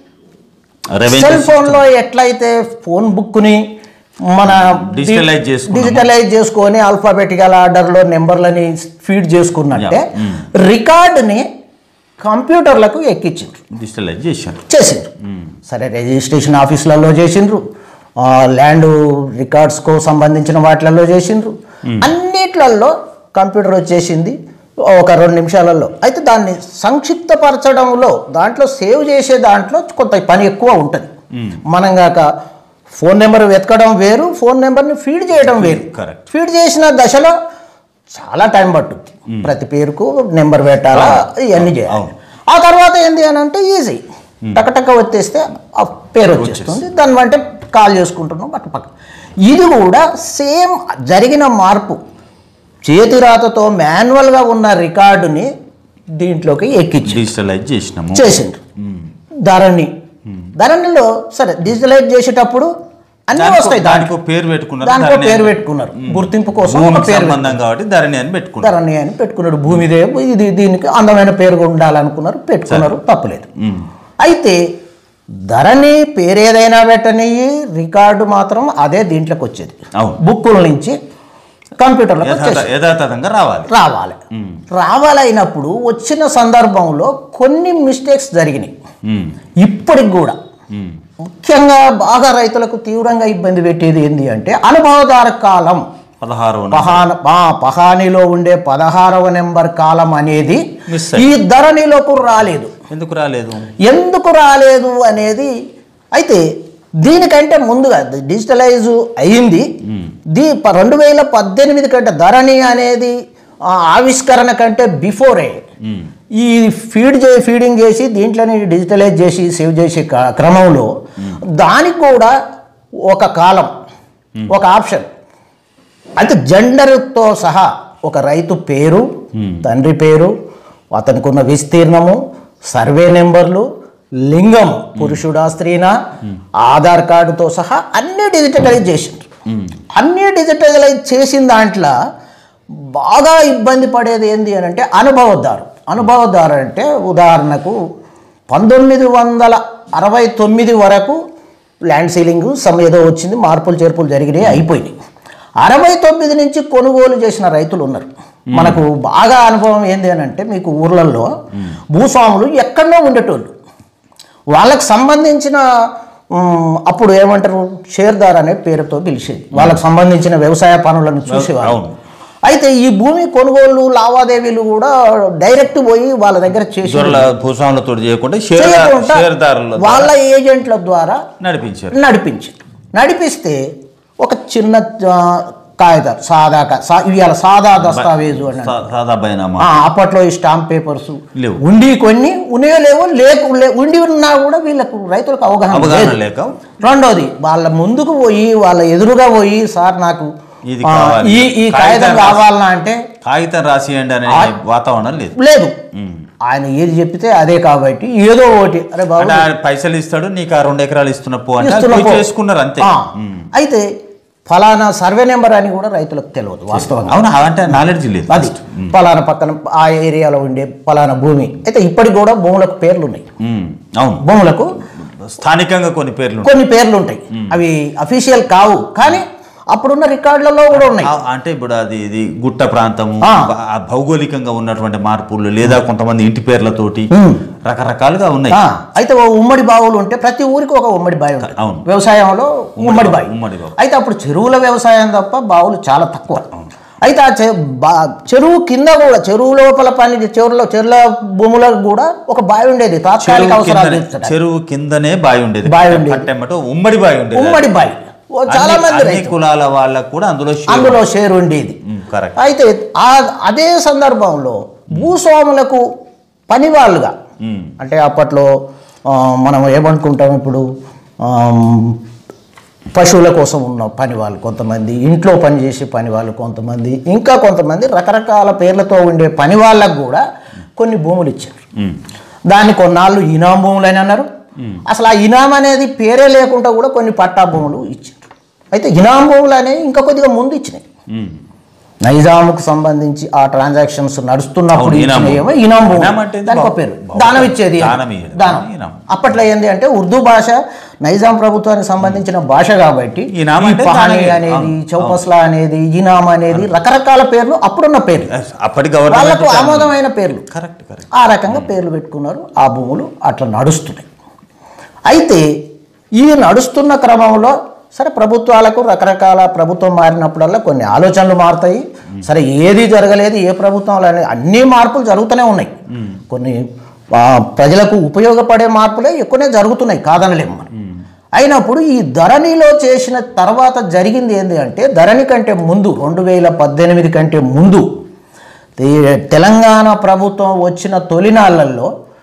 రెవెన్యూ సెల్ ఫోన్లో ఎట్లయితే ఫోన్ బుక్ని మన Digitalize చేసుకున్నాము. డిజిటలైజ్ చేసుకొని ఆల్ఫాబెటికల్ ఆర్డర్లో నెంబర్లని ఫీడ్ చేసుకున్నట్టే రికార్డుని కంప్యూటర్లకు ఎక్కించారు డిజిటలైజ్ చేశారు చేసిండ్రు సరే రిజిస్ట్రేషన్ ఆఫీసులలో చేసిండ్రు ఆ, ల్యాండ్ రికార్డ్స్కు సంబంధించిన వాటిలలో చేసిండ్రు అన్నిట్లలో కంప్యూటర్ వచ్చేసింది ఒక రెండు నిమిషాలలో అయితే దాన్ని సంక్షిప్తపరచడంలో దాంట్లో సేవ్ చేసే దాంట్లో కొంత పని ఎక్కువ ఉంటుంది మనం కాక ఫోన్ నెంబర్ వెతకడం వేరు ఫోన్ నెంబర్ని ఫీడ్ చేయడం వేరు Correct. ఫీడ్ చేసిన దశలో చాలా టైం పట్టుద్ది ప్రతి పేరుకు నెంబర్ పెట్టాలా ఇవన్నీ చేయాలి అవును. ఆ తర్వాత ఏంది అని అంటే ఈజీ టకటక వచ్చేస్తే ఆ పేరు వచ్చేస్తుంది దాని వెంట కాల్ చేసుకుంటున్నాం పక్క పక్క ఇది కూడా సేమ్ జరిగిన మార్పు చేతిరాతతో మాన్యువల్గా ఉన్న రికార్డుని దీంట్లోకి ఎక్కించి డిజిటలైజ్ చేసినాము చేసిండ్రు ధరణి ధరణిలో సరే డిజిటలైజ్ చేసేటప్పుడు అన్నీ దానికో- వస్తాయి దానికి దానికో పేరు పెట్టుకున్నారు దానికో ధరణి పేరు అని. పెట్టుకున్నారు గుర్తింపు కోసం ఒక భూమికి పేరు సంబంధం కాబట్టి ధరణి అని పెట్టుకున్నారు ధరణి అని పెట్టుకున్నాడు భూమిదే ఇది దీనికి అందమైన పేరు ఉండాలనుకున్నారు పెట్టుకున్నారు తప్పులేదు అయితే ధరణి పేరు ఏదైనా పెట్టని రికార్డు మాత్రం అదే దీంట్లోకి వచ్చేది అవును. బుక్కుల నుంచి కంప్యూటర్లోకి యథాత- వచ్చేది యథాతథంగా రావాలి రావాలి రావాలైనప్పుడు వచ్చిన సందర్భంలో కొన్ని మిస్టేక్స్ జరిగినాయి ఉమ్, ఇప్పటికి కూడా ఉమ్, ముఖ్యంగా బాగా రైతులకు తీవ్రంగా ఇబ్బంది పెట్టేది ఏంటి అంటే అనుభవదార కాలం పదహారు పహాన ఆ, పహానిలో ఉండే పదహారవ నెంబర్ కాలం అనేది మిస్ ఈ ధరణిలోకి రాలేదు ఎందుకు రాలేదు ఎందుకు రాలేదు అనేది అయితే దీనికంటే ముందుగా డిజిటలైజ్ అయింది దీ ప- రెండు వేల పద్దెనిమిది కంటే ధరణి అనేది ఆ, ఆవిష్కరణ కంటే బిఫోరే ఉమ్, ఈ ఫీడ్ చే ఫీడింగ్ చేసి దీంట్లోనే డిజిటలైజ్ చేసి సేవ్ చేసే క- క్రమంలో దానికి కూడా ఒక కాలం ఒక ఆప్షన్ అంటే జెండర్తో సహా ఒక రైతు పేరు తండ్రి పేరు అతనికి ఉన్న విస్తీర్ణము సర్వే నెంబర్లు లింగం పురుషుడా స్త్రీనా ఆధార్ కార్డుతో సహా అన్నీ డిజిటలైజ్ చేసిండ్రు అన్నీ డిజిటలైజ్ చేసిన దాంట్లో బాగా ఇబ్బంది పడేది ఏంది అని అంటే అనుభవదారు అనుభవదారు అంటే ఉదాహరణకు పంతొమ్మిది వందల అరవై తొమ్మిది వరకు ల్యాండ్ సీలింగ్ సమ్ ఏదో వచ్చింది మార్పులు చేర్పులు జరిగినాయి అయిపోయినాయి అరవై తొమ్మిది నుంచి కొనుగోలు చేసిన రైతులు ఉన్నారు మనకు బాగా అనుభవం ఏంది అని అంటే మీకు ఊర్లలో భూస్వాములు ఎక్కడో ఉండేటోళ్ళు వాళ్ళకి సంబంధించిన ఉమ్, అప్పుడు ఏమంటారు షేర్దార్ అనే పేరుతో పిలిచేది వాళ్ళకి సంబంధించిన వ్యవసాయ పనులను చూసేవాళ్ళు అవును. అయితే ఈ భూమి కొనుగోలు లావాదేవీలు కూడా డైరెక్ట్ పోయి వాళ్ళ దగ్గర చేసి దొరల భూస్వాములతో చేయకుండా షేర్ చేయకుండా షేర్దారుల వాళ్ళ ఏజెంట్ల ద్వారా నడిపించారు నడిపించారు నడిపిస్తే ఒక చిన్న ఆ, కాగితం సాదా కా- సా- ఇవాళ సాదా దస్తావేజు అని సా- సాదా బైనామా ఆ, అప్పట్లో ఈ స్టాంప్ పేపర్స్ లేవు. ఉండి కొన్ని ఉన్నాయో లేవో లేకు లే- ఉండి ఉన్నా కూడా వీళ్ళకు రైతులకు అవగాహన అవగాహన లేదు. లేక రెండోది వాళ్ళ ముందుకు పోయి వాళ్ళ ఎదురుగా పోయి సార్ నాకు ఇది ఆ, కావాలి. ఈ ఈ కాగితం కాగితం రాసి- కావాలన్నా అంటే కాగితం రాసియండి అనే వాతావరణం లేదు లేదు ఉమ్. ఆయన ఏది చెప్తే అదే కాబట్టి ఏదో ఒకటి అరే బాబు అంటే ఆయన పైసలు ఇస్తాడు నీకు ఆ రెండు ఎకరాలు ఇస్తున్న పో అంటే ఇస్తున్న అది పో. పోయి చేసుకున్నారు అంతే ఆ, అయితే ఫలానా సర్వే నెంబర్ అని కూడా రైతులకు తెలియదు వాస్తవంగా అవును అంటే నాలెడ్జ్ లేదు అది ఫలానా పక్కన ఆ ఏరియాలో ఉండే ఫలానా భూమి అయితే ఇప్పటికి కూడా భూములకు పేర్లు ఉన్నాయి ఉమ్, అవును భూములకు స్థానికంగా కొన్ని పేర్లు ఉంటాయి. కొన్ని పేర్లు ఉంటాయి అవి అఫీషియల్ కావు కానీ అప్పుడున్న రికార్డులలో కూడా ఉన్నాయి ఆ- అంటే ఇప్పుడు అది ఇది గుట్ట ప్రాంతము ఆ. ఆ భౌగోళికంగా ఉన్నటువంటి మార్పులు లేదా కొంతమంది ఇంటి పేర్లతోటి ఉమ్. రకరకాలుగా ఉన్నాయి ఆ, అయితే ఓ ఉమ్మడి బావులు ఉంటే ప్రతి ఊరికి ఒక ఉమ్మడి బావి ఉంటుంది అవును. వ్యవసాయంలో ఉమ్మడి బావి ఉమ్మడి బావి. అయితే అప్పుడు చెరువుల వ్యవసాయం తప్ప బావులు చాలా తక్కువ అయితే ఆ చె- బా- చెరువు కింద కూడా చెరువు లోపల పని చెరువులో చెరువుల భూములకు కూడా ఒక బావి ఉండేది తాత్కాలిక చెరువు అవసరాలు కిందనే తీర్చడానికి. చెరువు కిందనే బావి ఉండేది బావి ఉండేది. పట్టెమ్మట ఉమ్మడి బావి ఉండేది ఉమ్మడి బావి ఓ చాలా అన్ని- మంది అన్ని రైతులు కులాల వాళ్ళకు కూడా అందులో share అందులో షేర్ ఉండేది ఉమ్, కరెక్ట్ అయితే ఆ అదే సందర్భంలో భూస్వాములకు పనివాళ్ళుగా ఉమ్, అంటే అప్పట్లో ఆ, మనం ఏమనుకుంటాం ఇప్పుడు ఆమ్, పశువుల కోసం ఉన్న పని వాళ్ళు కొంతమంది ఇంట్లో పనిచేసే పని వాళ్ళు కొంతమంది ఇంకా కొంతమంది రకరకాల పేర్లతో ఉండే పని వాళ్ళకు కూడా కొన్ని భూములు ఇచ్చారు ఉమ్, దాన్ని కొన్నాళ్ళు ఇనాం భూములు అని అన్నారు అసలు ఆ ఇనాం అనేది పేరే లేకుండా కూడా కొన్ని పట్టా భూములు ఇచ్చారు అయితే ఇనాం భూములు అనేవి ఇంకా కొద్దిగా ముందు ఇచ్చినాయి ఉమ్. నైజాముకు సంబంధించి ఆ ట్రాన్సాక్షన్స్ నడుస్తున్నప్పుడు అవును, ఇనాం ఇచ్చినయేమో ఇనాం భూములు. ఇనాం అంటే దానికి ఒక బా- పేరు బా- దానం ఇచ్చేది దానం ఇయ్యేది. దానం ఇనాం. అప్పట్లో ఏంది అంటే ఉర్దూ భాష నైజాం ప్రభుత్వానికి సంబంధించిన భాష కాబట్టి ఇనాం ఈ అంటే పహానీ దానం అనేది అవును, చౌపస్లా అనేది ఇనాం అనేది రకరకాల పేర్లు అప్పుడున్న పేర్లు అప్పటి వాళ్ళకు గవర్నమెంట్ ఆమోదమైన పేర్లు కరెక్ట్ కరెక్ట్ ఆ రకంగా పేర్లు పెట్టుకున్నారు ఆ భూములు అట్లా నడుస్తున్నాయి అయితే ఈ నడుస్తున్న క్రమంలో సరే ప్రభుత్వాలకు రకరకాల ప్రభుత్వం మారినప్పుడల్లా కొన్ని ఆలోచనలు మారుతాయి సరే ఏది జరగలేదు ఏ ప్రభుత్వంలో అనేది అన్ని మార్పులు జరుగుతూనే ఉన్నాయి కొన్ని ఆ, ప్రజలకు ఉపయోగపడే మార్పులే ఎక్కువనే జరుగుతున్నాయి కాదనలేము మనం అయినప్పుడు ఈ ధరణిలో చేసిన తర్వాత జరిగింది ఏంటి అంటే ధరణి కంటే ముందు రెండు వేల పద్దెనిమిది కంటే ముందు ఈ తెలంగాణ ప్రభుత్వం వచ్చిన తొలినాళ్లలో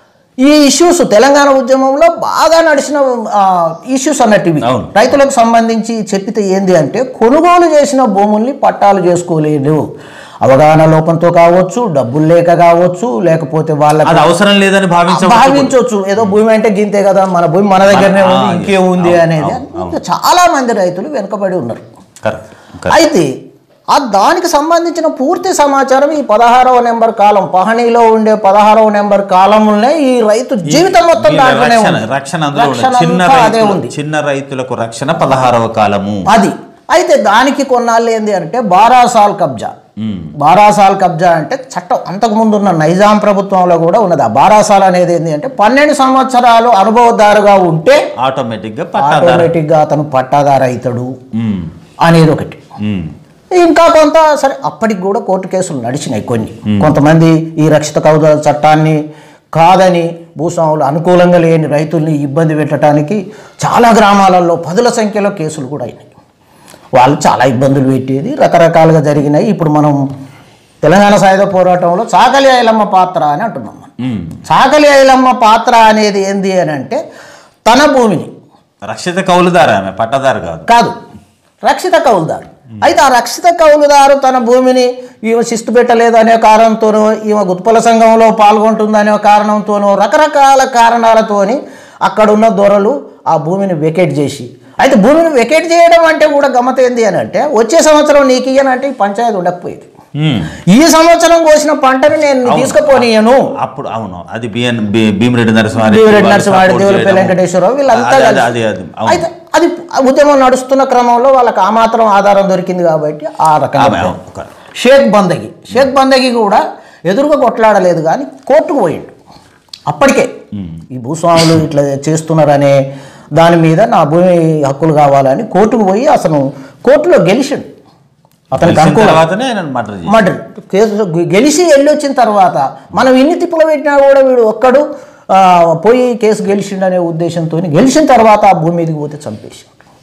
ఈ ఇష్యూస్ తెలంగాణ ఉద్యమంలో బాగా నడిచిన ఇష్యూస్ అన్నట్టు ఇవి అవును. రైతులకు సంబంధించి చెప్పితే ఏంది అంటే కొనుగోలు చేసిన భూముల్ని పట్టాలు చేసుకోలేదు అవగాహన లోపంతో కావచ్చు డబ్బులు లేక కావచ్చు లేకపోతే వాళ్ళకి అది అవసరం లేదని భావించ భావించవచ్చు ఏదో భూమి అంటే గింతే కదా మన భూమి మన దగ్గరనే ఆ, ఉంది yes. ఇంకేముంది అవును, అనేది అవును, ఇంకా చాలా మంది రైతులు వెనుకబడి ఉన్నారు కరెక్ట్ కరెక్ట్ అయితే ఆ దానికి సంబంధించిన పూర్తి సమాచారం ఈ పదహారవ నెంబర్ కాలం పహనీలో ఉండే పదహారవ నెంబర్ కాలంలోనే ఈ రైతు జీవితం మొత్తం ఈ దాంట్లోనే రక్షణ ఉంది రక్షణ అందులో ఉంది. రక్షణ చిన్న అంతా అదే రైతులు ఉంది చిన్న రైతులకు రక్షణ పదహారవ కాలము అది అయితే దానికి కొన్నాళ్ళు ఏంది అంటే బారాసాల్ కబ్జా ఉమ్, బారాసాల్ కబ్జా అంటే చట్టం అంతకుముందు ఉన్న నైజాం ప్రభుత్వంలో కూడా ఉన్నది ఆ బారాసాల్ అనేది ఏంటి అంటే పన్నెండు సంవత్సరాలు అనుభవదారుగా ఉంటే ఆటోమేటిక్ గా పట్టాదారు ఆటోమేటిక్గా అతను పట్టాదారు అవుతాడు ఉమ్, అనేది ఒకటి ఉమ్, ఇంకా కొంత సరే అప్పటికి కూడా కోర్టు కేసులు నడిచినాయి కొన్ని కొంతమంది ఈ రక్షిత కౌదల చట్టాన్ని కాదని భూస్వాములు అనుకూలంగా లేని రైతుల్ని ఇబ్బంది పెట్టడానికి చాలా గ్రామాలలో పదుల సంఖ్యలో కేసులు కూడా అయినాయి వాళ్ళు చాలా ఇబ్బందులు పెట్టేది రకరకాలుగా జరిగినాయి ఇప్పుడు మనం తెలంగాణ సాయుధ పోరాటంలో చాకలి ఐలమ్మ పాత్ర అని అంటున్నాం మనం ఉమ్. చాకలి ఐలమ్మ పాత్ర అనేది ఏంది అని అంటే తన భూమిని రక్షిత కౌలుదారు ఆమె పట్టదారు కాదు కాదు రక్షిత కౌలుదారు అయితే ఆ రక్షిత కౌలుదారు తన భూమిని ఈమె శిస్తు పెట్టలేదు అనే కారణంతోనో ఈమె గుత్పల సంఘంలో పాల్గొంటుందనే కారణంతోనో రకరకాల కారణాలతోని అక్కడున్న దొరలు ఆ భూమిని వెకేట్ చేసి అయితే భూమిని వెకేట్ చేయడం అంటే కూడా గమ్మత ఏంది అని అంటే వచ్చే సంవత్సరం నీకు ఇయ్యనంటే ఈ పంచాయతీ ఉండకపోయేది ఉమ్. ఈ సంవత్సరం కోసిన పంటని నేను అవును. తీసుకుపోనీయను అప్పుడు అవును అది బిఎన్ బి- భీమిరెడ్డి నరసింహారెడ్డి దేవిరెడ్డి వాళ్ళు నరసింహారెడ్డి support దేవులపల్లి చేయడము. వెంకటేశ్వరరావు వీళ్ళంతా అది- కలిసి. అది అది అవును. అయితే అది ఉద్యమం నడుస్తున్న క్రమంలో వాళ్ళకి ఆ మాత్రం ఆధారం దొరికింది కాబట్టి ఆ ఆమె రకంగా అవును, correct. షేక్ బందగి షేక్ బందగి కూడా ఎదురుగా కొట్లాడలేదు కానీ కోర్టుకు పోయిండు అప్పటికే ఈ భూస్వాములు ఇట్లా చేస్తున్నారనే దాని మీద నా భూమి హక్కులు కావాలని కోర్టుకు పోయి అసలు కోర్టులో గెలిచిండు అతనికి తెలిసిన అనుకూలం తర్వాతనే ఆయన మర్డర్ చేశారు. మర్డర్ కేసు గెలిచి వెళ్ళి వచ్చిన తర్వాత మనం ఎన్ని తిప్పులు పెట్టినా కూడా వీడు ఒక్కడు ఆ, పోయి కేసు గెలిచిండనే ఉద్దేశంతో గెలిచిన తర్వాత ఆ భూమి మీదకి పోతే చంపేసి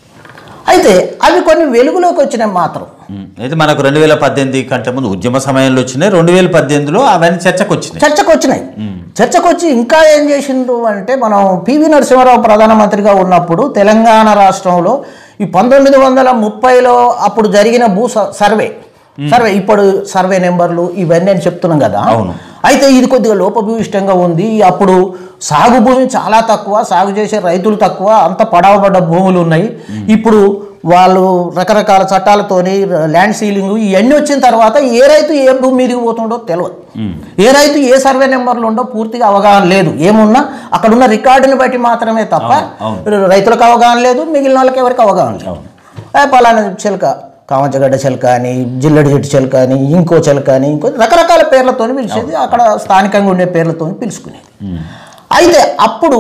అయితే అవి కొన్ని వెలుగులోకి వచ్చినాయి మాత్రం ఉమ్. అయితే మనకు రెండు వేల పద్దెనిమిది కంటే ముందు ఉద్యమ సమయంలో వచ్చినాయి రెండు వేల పద్దెనిమిదిలో అవన్నీ చర్చకు వచ్చినాయి చర్చకు వచ్చినాయి చర్చకు వచ్చి ఇంకా ఏం చేసిండ్రు అంటే మనం పివి నరసింహారావు ప్రధానమంత్రిగా ఉన్నప్పుడు తెలంగాణ రాష్ట్రంలో ఈ పంతొమ్మిది వందల ముప్పైలో అప్పుడు జరిగిన భూ స- సర్వే సర్వే ఇప్పుడు సర్వే నెంబర్లు ఇవన్నీ అని చెప్తున్నాం కదా అవును. అయితే ఇది కొద్దిగా లోపభూయిష్టంగా ఉంది అప్పుడు సాగు భూమి చాలా తక్కువ సాగు చేసే రైతులు తక్కువ అంత పడవబడ్డ భూములు ఉన్నాయి ఇప్పుడు వాళ్ళు రకరకాల చట్టాలతోని ల్యాండ్ సీలింగ్ ఇవన్నీ వచ్చిన తర్వాత ఏ రైతు ఏ భూమి మీదకి పోతుండో తెలియదు ఏ రైతు ఏ సర్వే నెంబర్లు ఉండో పూర్తిగా అవగాహన లేదు ఏమున్నా అక్కడ ఉన్న రికార్డుని బట్టి మాత్రమే తప్ప రైతులకు అవగాహన లేదు మిగిలిన వాళ్ళకి ఎవరికి అవగాహన లేదు ఏ పలానా చిలక కామచగడ్డ చిలక అని జిల్లడి చెట్టు చిలక అని ఇంకో చిలక అని ఇంకో రకరకాల పేర్లతో పిలిచేది అక్కడ స్థానికంగా ఉండే పేర్లతో పిలుచుకునేది అయితే అప్పుడు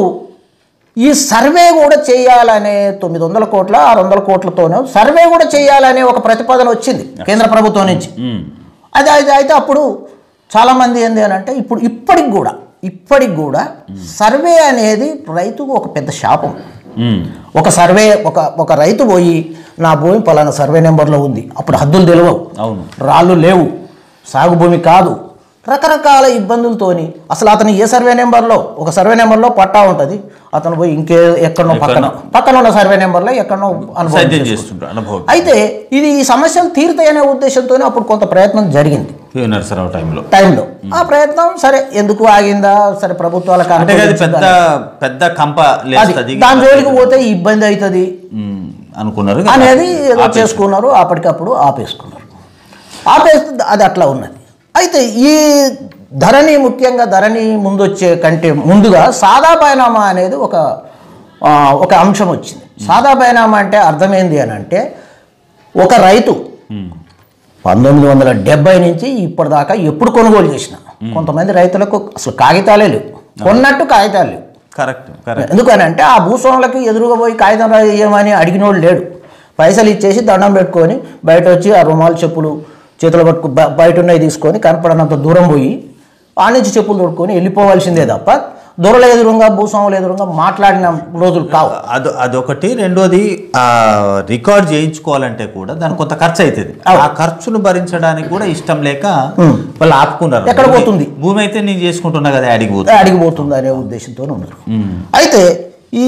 ఈ సర్వే కూడా చేయాలనే తొమ్మిది వందల కోట్ల ఆరు వందల కోట్లతోనూ సర్వే కూడా చేయాలనే ఒక ప్రతిపాదన వచ్చింది కేంద్ర ప్రభుత్వం నుంచి ఉమ్. అది అది అయితే అప్పుడు చాలామంది ఏంది అని అంటే ఇప్పుడు ఇప్పటికి కూడా ఇప్పటికి కూడా సర్వే అనేది రైతుకు ఒక పెద్ద శాపం ఉమ్. ఒక సర్వే ఒక ఒక రైతు పోయి నా భూమి పలానా సర్వే నెంబర్లో ఉంది అప్పుడు హద్దులు తెలియవు అవును రాళ్ళు లేవు సాగు భూమి కాదు రకరకాల ఇబ్బందులతోని అసలు అతను ఏ సర్వే నెంబర్లో ఒక సర్వే నెంబర్లో పట్టా ఉంటుంది అతను పోయి ఇంకే ఎక్కడనో పక్కన పక్కన ఉన్న సర్వే నెంబర్లో ఎక్కడనో అనుభవం సైద్యం చేస్తుంటారు అనుభవం అయితే ఇది ఈ సమస్యలు తీరుతాయనే ఉద్దేశంతోనే అప్పుడు కొంత ప్రయత్నం జరిగింది పివి నరసరావు టైంలో టైంలో ఆ ప్రయత్నం సరే ఎందుకు ఆగిందా సరే ప్రభుత్వాలకు అంటే అది అనుకూలించిందా? పెద్ద పెద్ద కంప అది లేస్తుంది దాని జోలికి పోతే ఈ ఇబ్బంది అవుతుంది ఉమ్, అనుకున్నారు అనేది ఏదో చేసుకున్నారు అప్పటికప్పుడు ఆపేసుకున్నారు ఆపేస్తే అది అట్లా ఉన్నది అయితే ఈ ధరణి ముఖ్యంగా ధరణి ముందొచ్చే కంటే ముందుగా సాదా బైనామా అనేది ఒక ఆ, ఒక అంశం వచ్చింది సాదా బైనామా అంటే అర్థమైంది అని అంటే ఒక రైతు ఉమ్, పంతొమ్మిది వందల డెబ్బై నుంచి ఇప్పటిదాకా ఎప్పుడు కొనుగోలు చేసిన కొంతమంది రైతులకు అసలు కాగితాలే లేవు కొన్నట్టు కాగితాలు లేవు కరెక్ట్ కరెక్ట్ ఎందుకని అంటే ఆ భూస్వాములకి ఎదురుగా పోయి కాగితం రాయమని అడిగినోడు లేడు పైసలు ఇచ్చేసి దండం పెట్టుకొని బయట వచ్చి ఆ రుమాలు చెప్పులు చేతులు పట్టుకు బ- బయట ఉన్నాయి తీసుకొని కనపడనంత దూరం పోయి ఆ నుంచి చెప్పులు తొడుక్కొని వెళ్ళిపోవాల్సిందే తప్ప దొరల ఎదురుగా భూస్వాముల ఎదురుగా మాట్లాడిన రోజులు కావు అది అదొకటి రెండోది ఆ రికార్డ్ చేయించుకోవాలంటే కూడా దానికి కొంత ఖర్చు అవుతుంది ఆ ఖర్చును భరించడానికి కూడా ఇష్టం లేక వాళ్ళు ఆపుకున్నారు ఎక్కడ పోతుంది? భూమి అయితే నేను చేసుకుంటున్నా కదా అడిగి పోతుంది అడిగిపోతుంది అనే ఉద్దేశంతో ఉన్నారు అయితే ఈ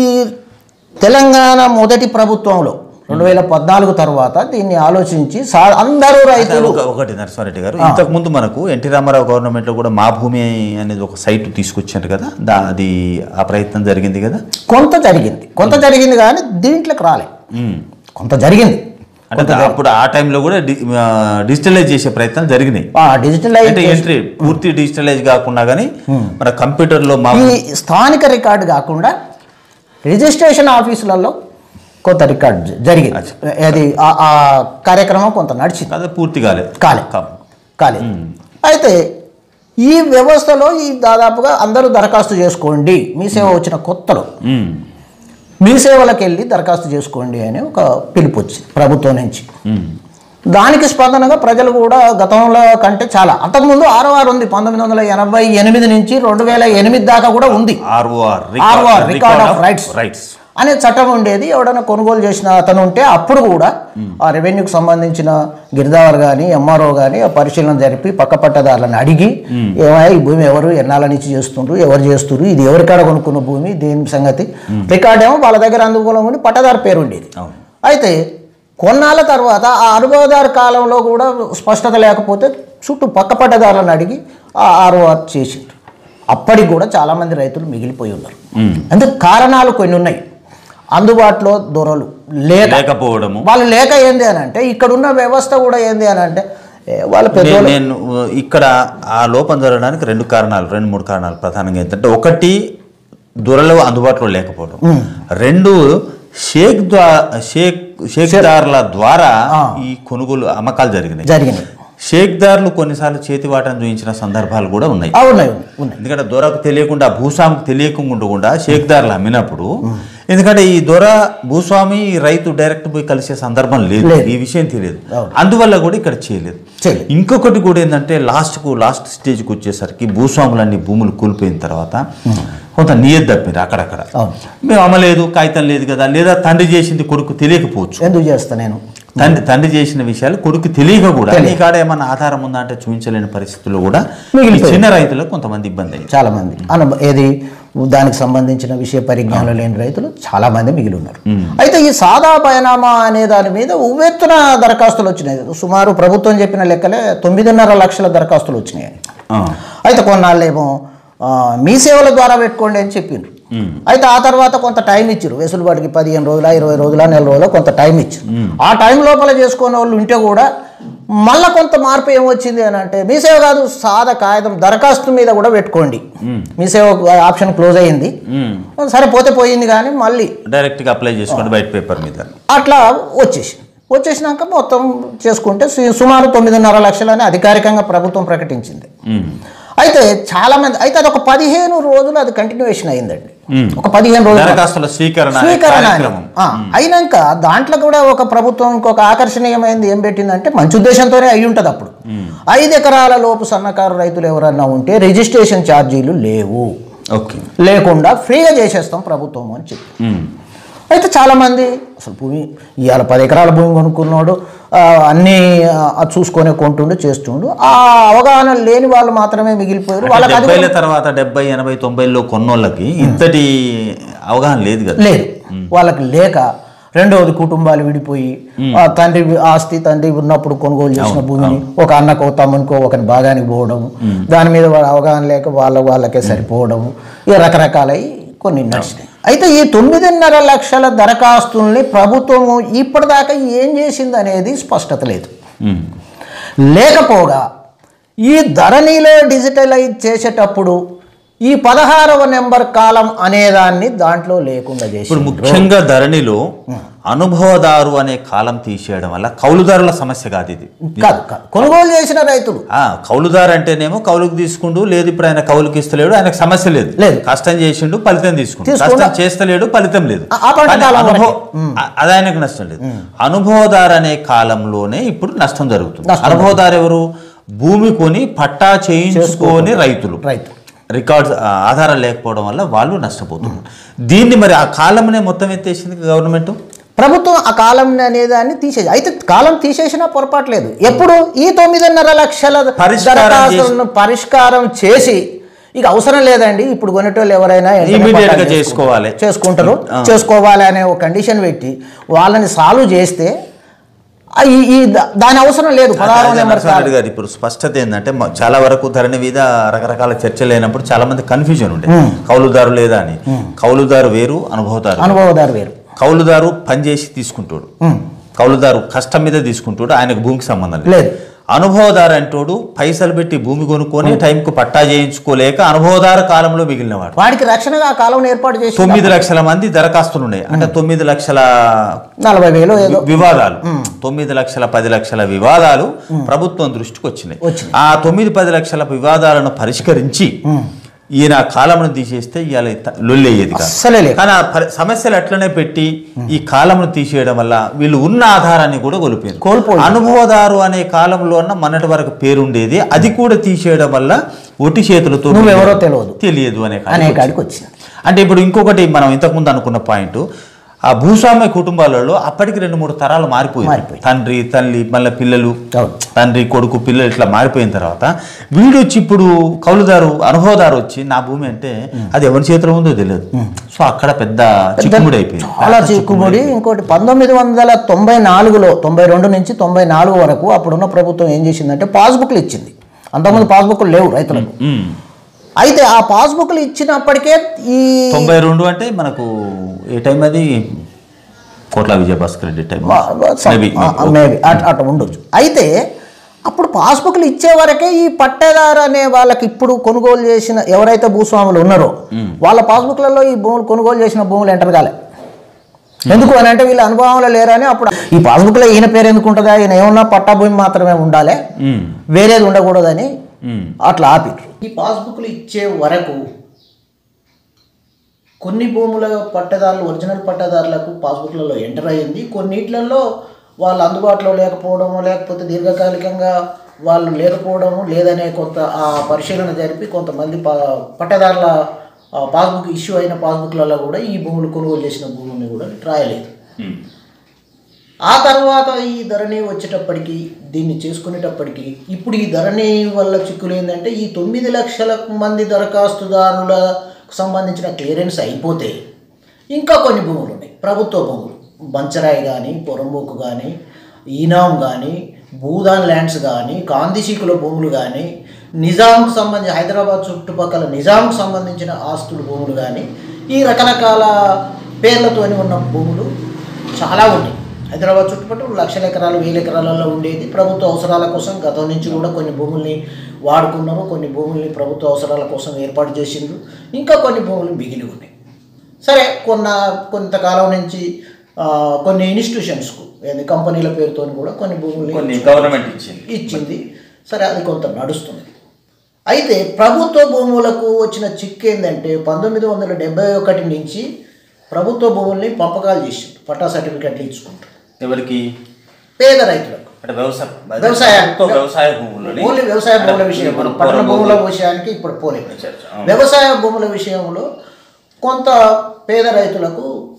తెలంగాణ మొదటి ప్రభుత్వంలో రెండు వేల పద్నాలుగు తర్వాత దీన్ని ఆలోచించి సా అందరూ రైతులు ఒక- ఒకటి నరసింహారెడ్డి గారు ఇంతకు ముందు మనకు ఎన్టీ రామారావు గవర్నమెంట్ లో కూడా మా భూమి అనేది ఒక సైట్ తీసుకొచ్చారు కదా దా అది ఆ ప్రయత్నం జరిగింది కదా కొంత జరిగింది కొంత జరిగింది కానీ దీంట్లోకి రాలే ఉమ్. కొంత జరిగింది అంటే అప్పుడు ఆ టైంలో కూడా డి- ఆ, డిజిటలైజ్ చేసే ప్రయత్నాలు జరిగినాయి ఆ డిజిటలైజ్ అంటే ఎంట్రీ పూర్తి డిజిటలైజ్ కాకుండా కానీ మన కంప్యూటర్లో మా ఈ స్థానిక రికార్డు కాకుండా రిజిస్ట్రేషన్ ఆఫీసులలో కొంత రికార్డు జ- జరిగింది అది ఆ- ఆ కార్యక్రమం కొంత నడిచింది కదా పూర్తి కాలేదు కాలే కాలేదు అయితే ఈ వ్యవస్థలో ఈ దాదాపుగా అందరూ దరఖాస్తు చేసుకోండి మీ సేవ వచ్చిన కొత్తలో ఉమ్. మీ సేవలకు వెళ్ళి దరఖాస్తు చేసుకోండి అని ఒక పిలుపు వచ్చింది ప్రభుత్వం నుంచి ఉమ్. దానికి స్పందనగా ప్రజలు కూడా గతంలో కంటే చాలా అంతకుముందు ఆర్ఓఆర్ ఉంది పంతొమ్మిది వందల ఎనభై ఎనిమిది నుంచి రెండు వేల ఎనిమిది దాకా కూడా ఉంది ROR ROR, Record of Rights. Rights అనే చట్టం ఉండేది ఎవడైనా కొనుగోలు చేసిన అతను ఉంటే అప్పుడు కూడా ఆ రెవెన్యూకి సంబంధించిన గిరిదావర్ కానీ ఎంఆర్ఓ కానీ ఆ పరిశీలన జరిపి పక్క పట్టదారులను అడిగి ఏమయ్యా ఈ భూమి ఎవరు ఎన్నాళ్ళ నుంచి చేస్తుండ్రు ఎవరు చేస్తుండ్రు ఇది ఎవరికాడ కొనుక్కున్న భూమి దేని సంగతి రికార్డ్ ఏమో వాళ్ళ దగ్గర అందుకూలంగా ఉండి పట్టదారు పేరు ఉండేది అవును అయితే కొన్నాళ్ళ తర్వాత ఆ అనుభవదారు కాలంలో కూడా స్పష్టత లేకపోతే చుట్టూ పక్క పట్టదారులను అడిగి ఆ ఆర్ఓఆర్ చేసిండ్రు అప్పటికి కూడా చాలామంది రైతులు మిగిలిపోయి ఉన్నారు ఉమ్. అందుకు కారణాలు కొన్ని ఉన్నాయి అందుబాటులో దొరలు లేక లేకపోవడము వాళ్ళు లేక ఏంది అని అంటే ఇక్కడున్న వ్యవస్థ కూడా ఏంది అని అంటే ఏ, వాళ్ళ నే- పెద్దోళ్ళు నేను uh, ఇక్కడ ఆ లోపం జరగడానికి రెండు కారణాలు రెండు మూడు కారణాలు ప్రధానంగా ఏంటంటే ఒకటి దొరలు అందుబాటులో లేకపోవడం రెండు షేక్ ద్వారా షేక్ షేక్దారుల ద్వారా ఈ కొనుగోలు అమ్మకాలు జరిగినాయి జరిగినాయి షేక్దారులు కొన్నిసార్లు చేతివాటం చూపించిన సందర్భాలు కూడా ఉన్నాయి ఆ, ఉన్నాయి ఉన్నాయి ఎందుకంటే దొరకు తెలియకుండా భూస్వామికి తెలియకుండా కూడా షేక్దారులు అమ్మినప్పుడు ఎందుకంటే ఈ దొర భూస్వామి ఈ రైతు డైరెక్ట్ పోయి కలిసే సందర్భం లేదు లేదు. ఈ విషయం తెలియదు అవును. అందువల్ల కూడా ఇక్కడ చేయలేదు చేయలేదు. ఇంకొకటి కూడా ఏంటంటే లాస్ట్కు లాస్ట్ స్టేజ్కి వచ్చేసరికి భూస్వాములన్నీ భూములు కూలిపోయిన తర్వాత కొంత నియత్ తప్పారు అక్కడక్కడ అవును. మేము అమ్మలేదు కాగితం లేదు కదా లేదా తండ్రి చేసింది కొడుకు తెలియకపోవచ్చు ఎందుకు చేస్తా నేను తండ్రి తండ్రి చేసిన విషయాలు కొడుకు తెలియక కూడా నీ కాడ ఏమన్నా ఆధారం ఉందా అంటే చూపించలేని పరిస్థితుల్లో కూడా ఈ మిగిలిపోయింది. చిన్న రైతులకు కొంతమంది ఇబ్బంది అయ్యింది చాలా మంది అను ఏది దానికి సంబంధించిన విషయ పరిజ్ఞానం లేని రైతులు చాలా మంది మిగిలి ఉన్నారు అయితే ఈ సాదా బయనామా అనే దాని మీద ఉవ్వెత్తున దరఖాస్తులు వచ్చినాయి సుమారు ప్రభుత్వం చెప్పిన లెక్కలే తొమ్మిదిన్నర లక్షల దరఖాస్తులు వచ్చినాయి ఆ. అయితే కొన్నాళ్ళేమో ఆ, మీ సేవల ద్వారా పెట్టుకోండి అని చెప్పిండ్రు అయితే ఆ తర్వాత కొంత టైం ఇచ్చారు వెసులుబాటుకి పదిహేను రోజుల ఇరవై రోజుల నెల రోజుల కొంత టైం ఇచ్చారు ఆ టైం లోపల చేసుకునే వాళ్ళు ఉంటే కూడా మళ్ళా కొంత మార్పు ఏమొచ్చింది అని అంటే మీ సేవ కాదు సాదా కాగితం దరఖాస్తు మీద కూడా పెట్టుకోండి మీ సేవ ఆప్షన్ క్లోజ్ అయ్యింది ఉమ్. సరే పోతే పోయింది కానీ మళ్ళీ డైరెక్ట్గా అప్లై చేసుకోండి వైట్ పేపర్ మీద అట్లా వచ్చేసి వచ్చేసినాక మొత్తం చేసుకుంటే సు- సుమారు తొమ్మిదిన్నర లక్షలని అధికారికంగా ప్రభుత్వం ప్రకటించింది ఉమ్. అయితే చాలా మంది అయితే అది ఒక పదిహేను రోజులు అది కంటిన్యూషన్ అయిందండి మ్మ్. ఒక పదిహేను రోజులు దరఖాస్తుల స్వీకరణ అనే స్వీకరణ అని. కార్యక్రమం ఆ, అయినాక దాంట్లో కూడా ఒక ప్రభుత్వం ఇంకొక ఆకర్షణీయమైనది ఏం పెట్టిందంటే మంచి ఉద్దేశంతోనే అయి ఉంటుంది అప్పుడు ఐదు ఎకరాల లోపు సన్నకారు రైతులు ఎవరన్నా ఉంటే రిజిస్ట్రేషన్ ఛార్జీలు లేవు ఓకే లేకుండా ఫ్రీగా చేసేస్తాం ప్రభుత్వం అని చెప్పి ఉమ్. అయితే చాలామంది అసలు భూమి ఇవాళ పది ఎకరాల భూమి కొనుక్కున్నాడు ఆ, అన్నీ ఆ, చూసుకొని కొంటుండు చేస్తుండు ఆ అవగాహన లేని వాళ్ళు మాత్రమే మిగిలిపోయారు వాళ్ళకి అది డెబ్బైల తర్వాత డెబ్బై ఎనభై తొంభైలో కొన్నోళ్ళకి ఇంతటి అవగాహన లేదు కదా లేదు వాళ్ళకి లేక రెండవది కుటుంబాలు విడిపోయి ఆ తండ్రి ఆస్తి తండ్రి ఉన్నప్పుడు కొనుగోలు చేసిన భూమిని ఒక అన్నకో తమ్మునికో ఒకని భాగానికి పోవడం దాని మీద వాళ్ళ అవగాహన లేక వాళ్ళ వాళ్ళకే సరిపోవడం ఇక రకరకాలై కొన్ని నడిచినాయి అయితే ఈ తొమ్మిదిన్నర లక్షల దరఖాస్తుల్ని ప్రభుత్వము ఇప్పటిదాకా ఏం చేసింది అనేది స్పష్టత లేదు ఉమ్. లేకపోగా ఈ ధరణిలో డిజిటలైజ్ చేసేటప్పుడు ఈ పదహారవ నెంబర్ కాలం అనేదాన్ని దాంట్లో లేకుండా చేసి ఇప్పుడు ముఖ్యంగా ధరణిలో అనుభవదారు అనే కాలం తీసేయడం వల్ల కౌలుదారుల సమస్య కాదు ఇది కాదు కాదు కొనుగోలు చేసిన రైతులు ఆ కౌలుదారు అంటేనేమో కౌలుకు తీసుకుంటూ లేదు ఇప్పుడు ఆయన కౌలుకి ఇస్తలేడు ఆయనకు సమస్య లేదు లేదు. కష్టం చేసిండు ఫలితం తీసుకుండు తీసుకుండు. కష్టం చేస్తలేడు ఫలితం లేదు ఆ- ఆ పంట కానీ కాలం అనుభవ ఆ- అది ఆయనకు నష్టం లేదు అనుభవదారు అనే కాలంలోనే ఇప్పుడు నష్టం జరుగుతుంది నష్టం అనుభవదారు ఎవరు భూమి కొని పట్టా చేయించుకొని రైతులు రైతు రికార్డ్స్ ఆ, ఆధారాలు లేకపోవడం వల్ల వాళ్ళు నష్టపోతున్నారు దీన్ని మరి ఆ కాలంనే మొత్తం ఎత్తేసింది గవర్నమెంట్ ప్రభుత్వం ఆ కాలం అనేదాన్ని తీసేసి అయితే కాలం తీసేసినా పొరపాటు లేదు ఎప్పుడు ఈ తొమ్మిదిన్నర లక్షల పరిష్కారం దరఖాస్తులను పరిష్కారం చేసి ఇక అవసరం లేదండి ఇప్పుడు కొనేటోళ్ళు ఎవరైనా వెంటనే Immediate గా పట్టాలు చేసుకోవాలి. చేసుకుంటారు చేసుకోవాలి అనే ఒక కండిషన్ పెట్టి వాళ్ళని సాల్వ్ చేస్తే ఆ ఈ ఈ దా- దాని అవసరం లేదు పదహారవ నెంబర్ నరసింహారెడ్డి గారు ఇప్పుడు స్పష్టత ఏంటంటే మ- చాలా వరకు ధరణి మీద రకరకాల చర్చలు అయినప్పుడు చాలా మంది కన్ఫ్యూజన్ ఉండే కౌలుదారు లేదా అని కౌలుదారు వేరు అనుభవదారు అనుభవదారు వేరు కౌలుదారు పనిచేసి తీసుకుంటాడు కౌలుదారు కష్టం మీద తీసుకుంటాడు ఆయనకు భూమికి సంబంధం లేదు లేదు అనుభవదారు అంటోడు పైసలు పెట్టి భూమి కొనుక్కొని టైంకు పట్టా చేయించుకోలేక అనుభవదారు కాలంలో మిగిలినవాడు వాడికి రక్షణగా ఆ కాలం ఏర్పాటు చేసి తొమ్మిది లక్షల మంది దరఖాస్తులు ఉన్నాయి అంటే తొమ్మిది లక్షల నలభై వేలు ఏదో వివాదాలు తొమ్మిది లక్షల పది లక్షల వివాదాలు ప్రభుత్వం దృష్టికి వచ్చినాయి వచ్చినాయి. ఆ తొమ్మిది పది లక్షల వివాదాలను పరిష్కరించి ఈయన కాలంను తీసేస్తే ఇవాళ త- లొల్లి అయ్యేది కాదు అస్సలే లేదు కానీ ఆ పరి- సమస్యలు అట్లనే పెట్టి ఈ కాలంను తీసేయడం వల్ల వీళ్ళు ఉన్న ఆధారాన్ని కూడా కోల్పోయింది కోల్పోయింది. అనుభవదారు అనే కాలంలో అన్న మొన్నటి వరకు పేరుండేది అది కూడా తీసేయడం వల్ల ఒటి చేతులతో నువ్వెవరో తెలియదు తెలియదు అనే కాడికి అనే వచ్చింది. కాడికి వచ్చింది అంటే ఇప్పుడు ఇంకొకటి మనం ఇంతకుముందు అనుకున్న పాయింట్ ఆ భూస్వామ్య కుటుంబాలలో అప్పటికి రెండు మూడు తరాలు మారిపోయాయి మారిపోయాయి. తండ్రి తల్లి మళ్ళీ పిల్లలు అవును. తండ్రి కొడుకు పిల్లలు ఇట్లా మారిపోయిన తర్వాత వీడు వచ్చి ఇప్పుడు కౌలుదారు అనుభవదారు వచ్చి నా భూమి అంటే అది ఎవరి చేతిలో ఉందో తెలియదు సో అక్కడ పెద్ద చిక్కుముడి అయిపోయింది చాలా చిక్కుముడి ఇంకోటి పంతొమ్మిది వందల తొంభై నాలుగులో తొంభై రెండు నుంచి తొంభై నాలుగు వరకు అప్పుడున్న ప్రభుత్వం ఏం చేసిందంటే పాస్బుక్లు ఇచ్చింది అంతకుముందు పాస్బుక్లు లేవు రైతులకు ఉమ్. అయితే ఆ పాస్బుక్లు ఇచ్చినప్పటికే ఈ తొంభై రెండు అంటే మనకు ఏ టైం అది Kotla Vijayabhaskar Reddy time Maybe, maybe. Maybe అట్లా ఉండొచ్చు అయితే అప్పుడు పాస్బుక్లు ఇచ్చే వరకే ఈ పట్టేదారు అనే వాళ్ళకి ఇప్పుడు కొనుగోలు చేసిన ఎవరైతే భూస్వాములు ఉన్నారో వాళ్ళ పాస్బుక్లలో ఈ భూములు కొనుగోలు చేసిన భూములు ఎంటర్ కాలే ఎందుకు అని అంటే వీళ్ళ అనుభవంలో లేరని అప్పుడు ఈ పాస్బుక్లో ఈయన పేరు ఎందుకు ఉంటుందా ఈయన ఏమన్నా పట్టా భూమి మాత్రమే ఉండాలి ఉమ్. వేరేది ఉండకూడదని ఉమ్. అట్లా ఆపి ఈ పాస్బుక్లు ఇచ్చే వరకు కొన్ని భూముల పట్టదారులు ఒరిజినల్ పట్టదారులకు పాస్బుక్లలో ఎంటర్ అయ్యింది కొన్నిట్లలో వాళ్ళు అందుబాటులో లేకపోవడము లేకపోతే దీర్ఘకాలికంగా వాళ్ళు లేకపోవడము లేదనే కొంత ఆ పరిశీలన జరిపి కొంతమంది ప పట్టదారుల ఆ, పాస్బుక్ ఇష్యూ అయిన పాస్బుక్లలో కూడా ఈ భూములు కొనుగోలు చేసిన భూముల్ని కూడా రాయలేదు ఉమ్. ఆ తర్వాత ఈ ధరణి వచ్చేటప్పటికి దీన్ని చేసుకునేటప్పటికి ఇప్పుడు ఈ ధరణి వల్ల చిక్కులు ఏంటంటే ఈ తొమ్మిది లక్షల మంది దరఖాస్తుదారులకు సంబంధించిన క్లియరెన్స్ అయిపోతే ఇంకా కొన్ని భూములు ఉన్నాయి ప్రభుత్వ భూములు బంచరాయి కానీ పొరంబోకు కానీ ఈనాం కానీ భూదాన్ ల్యాండ్స్ కానీ కాందిశీకుల భూములు కానీ నిజాంకు సంబంధించి హైదరాబాద్ చుట్టుపక్కల నిజాంకు సంబంధించిన ఆస్తుల భూములు కానీ ఈ రకరకాల పేర్లతోని ఉన్న భూములు చాలా ఉన్నాయి హైదరాబాద్ చుట్టుపక్కల లక్షల ఎకరాలు వేల ఎకరాలలో ఉండేది ప్రభుత్వ అవసరాల కోసం గతం నుంచి కూడా కొన్ని భూముల్ని వాడుకున్నారు కొన్ని భూముల్ని ప్రభుత్వ అవసరాల కోసం ఏర్పాటు చేసిండ్రు ఇంకా కొన్ని భూములు మిగిలి ఉన్నాయి సరే కొన్న కొంతకాలం నుంచి ఆ, కొన్ని ఇన్స్టిట్యూషన్స్కు ఏది కంపెనీల పేరుతో కూడా కొన్ని భూముల్ని కొన్ని గవర్నమెంట్ ఇచ్చింది ఇచ్చింది సరే అది కొంత నడుస్తుంది అయితే ప్రభుత్వ భూములకు వచ్చిన చిక్కు ఏంటంటే పంతొమ్మిది వందల డెబ్బై ఒకటి నుంచి ప్రభుత్వ భూముల్ని పంపకాలు చేసింది పట్టా సర్టిఫికెట్లు ఇచ్చుకుంటారు ఎవరికి పేద రైతులకు అంటే వ్యవసాయ వ్యవసాయ- ప్రభుత్వ వ్యవసాయ భూములని ఓన్లీ వ్యవసాయ భూముల అంటే విషయం ఇప్పుడు పట్టణ పొలం భూముల భూములు. విషయానికి ఇప్పుడు పోలేదు అచ్చా, అచ్చా, అవును. వ్యవసాయ భూముల విషయంలో కొంత పేద రైతులకు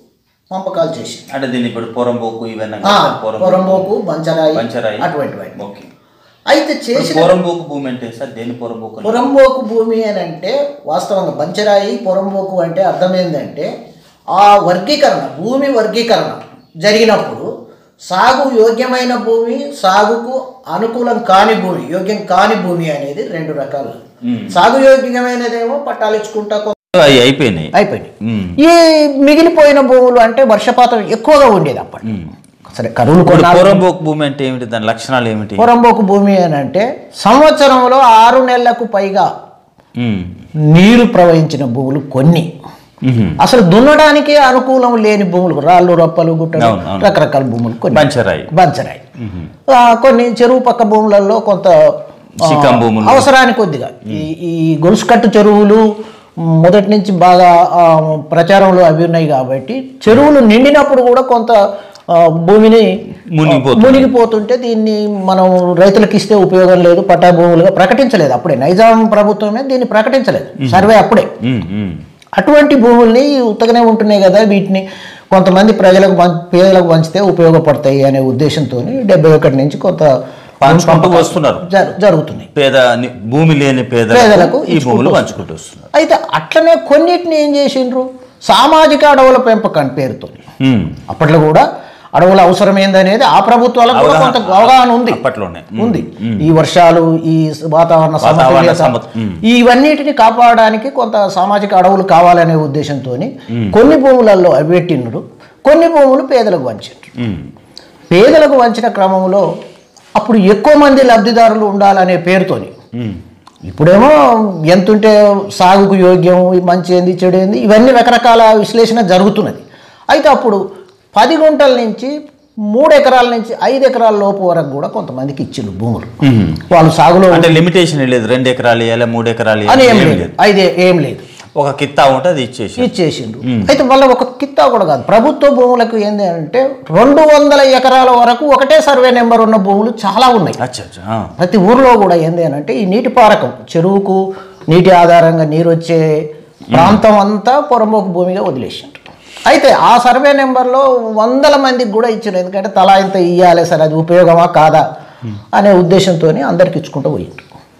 పంపకాలు చేసి అంటే దీన్ని ఇప్పుడు పోరంబోకు ఇవన్నీ ఆ, పొరంబోకు బంచరాయి పంచరాయి అటువంటివి ఓకే అయితే చేసిన పోరంబోకు భూమి అంటే సార్ దేని పోరంబోకు అని? పొరంబోకు భూమి అని అంటే వాస్తవంగా బంచరాయి పొరంబోకు అంటే అర్థం ఏంటంటే ఆ వర్గీకరణ భూమి వర్గీకరణ జరిగినప్పుడు సాగు యోగ్యమైన భూమి సాగుకు అనుకూలం కాని భూమి యోగ్యం కాని భూమి అనేది రెండు రకాలు మ్మ్. సాగు యోగ్యమైనదేమో పట్టాలు ఇచ్చుకుంటా కొ- అవి అయిపోయినాయి అయిపోయింది మ్మ్. ఈ మిగిలిపోయిన భూములు అంటే వర్షపాతం ఎక్కువగా ఉండేది అప్పటి మ్మ్. సరే కరువులు ఇప్పుడు కొన్నాళ్ళు పోరంబోకు భూమి అంటే ఏమిటి దాని లక్షణాలు ఏమిటి పొరంబోకు భూమి అని అంటే సంవత్సరంలో ఆరు నెలలకు పైగా మ్మ్. నీరు ప్రవహించిన భూములు కొన్ని మ్మ్. అసలు దున్నడానికి అనుకూలం లేని భూములు రాళ్ళు రప్పలు గుట్టలు అవును, అవును. రకరకాల భూములు కొన్ని పంచరాయి బంచరాయి ఆ, కొన్ని చెరువు పక్క భూములలో కొంత ఆ, చిక్కం భూములు. అవసరానికి కొద్దిగా ఈ ఈ గొలుసుకట్టు చెరువులు మొదటి నుంచి బాగా ఆ, ప్రచారంలో అవి ఉన్నాయి కాబట్టి చెరువులు నిండినప్పుడు కూడా కొంత ఆ, భూమిని మునిగిపోతుంది. మునిగిపోతుంటే దీన్ని మనం రైతులకు ఇస్తే ఉపయోగం లేదు పట్టా భూములుగా ప్రకటించలేదు అప్పుడే నైజాం ప్రభుత్వమే దీన్ని ప్రకటించలేదు సర్వే అప్పుడే మ్మ్. మ్మ్. అటువంటి భూముల్ని ఉత్తగానే ఉంటున్నాయి కదా వీటిని కొంతమంది ప్రజలకు పం- పేదలకు పంచితే ఉపయోగపడతాయి అనే ఉద్దేశంతో డెబ్బై ఒకటి నుంచి కొంత పంచుకుంటూ వస్తున్నారు జరు- జరుగుతున్నాయి పేద ని- భూమి లేని పేదలకు పేదలకు ఈ భూములు ఇచ్చుకుంటూ పంచుకుంటూ వస్తున్నారు అయితే అట్లనే కొన్నిటిని ఏం చేసిండ్రు సామాజిక అడవుల పెంపకం పేరుతో మ్మ్. అప్పట్లో కూడా అడవుల అవసరం ఏందనేది ఆ ప్రభుత్వాలకు కూడా కొంత అవగాహన ఉంది అప్పట్లోనే మ్మ్. ఉంది ఈ వర్షాలు ఈ వాతావరణ వాతావరణ సమతుల్యత సమ- మ్మ్. ఇవన్నిటిని కాపాడడానికి కొంత సామాజిక అడవులు కావాలనే ఉద్దేశంతో కొన్ని భూములలో అవి పెట్టిండ్రు కొన్ని భూములు పేదలకు వంచిండ్రు మ్మ్. పేదలకు వంచిన క్రమంలో అప్పుడు ఎక్కువ మంది లబ్ధిదారులు ఉండాలనే పేరుతోని మ్మ్. ఇప్పుడేమో ఎంత ఉంటే సాగుకు యోగ్యం ఈ మంచి ఏంది చెడు ఏంది ఇవన్నీ రకరకాల విశ్లేషణ జరుగుతున్నది అయితే అప్పుడు పది గుంటల నుంచి మూడు ఎకరాల నుంచి ఐదు ఎకరాల లోపు వరకు కూడా కొంతమందికి ఇచ్చిండ్రు భూములు మ్మ్. వాళ్ళు సాగులో అంటే లిమిటేషన్ లేదు రెండు ఎకరాలు ఇవ్వాలి మూడు ఎకరాలు అని ఇవ్వాలి ఏం ఏమీ లేదు అయితే ఏం లేదు ఒక కిత్తా ఉంటే అది ఇచ్చేసి ఇచ్చేసిండ్రు అయితే వాళ్ళ ఒక కిత్తా కూడా కాదు ప్రభుత్వ భూములకు ఏంది అంటే రెండు వందల ఎకరాల వరకు ఒకటే సర్వే నెంబర్ ఉన్న భూములు చాలా ఉన్నాయి అచ్చా అచ్చా ఆ. ప్రతి ఊర్లో కూడా ఏంది అని అంటే ఈ నీటి పారకం చెరువుకు నీటి ఆధారంగా నీరు వచ్చే ప్రాంతం అంతా పొరమోకు భూమిగా వదిలేసిండ్రు అయితే ఆ సర్వే నెంబర్లో వందల మందికి కూడా ఇచ్చారు ఎందుకంటే తలా ఇంత ఇయ్యాలి సరే అది ఉపయోగమా కాదా అనే ఉద్దేశంతో అందరికి ఇచ్చుకుంటూ పోయిండ్రు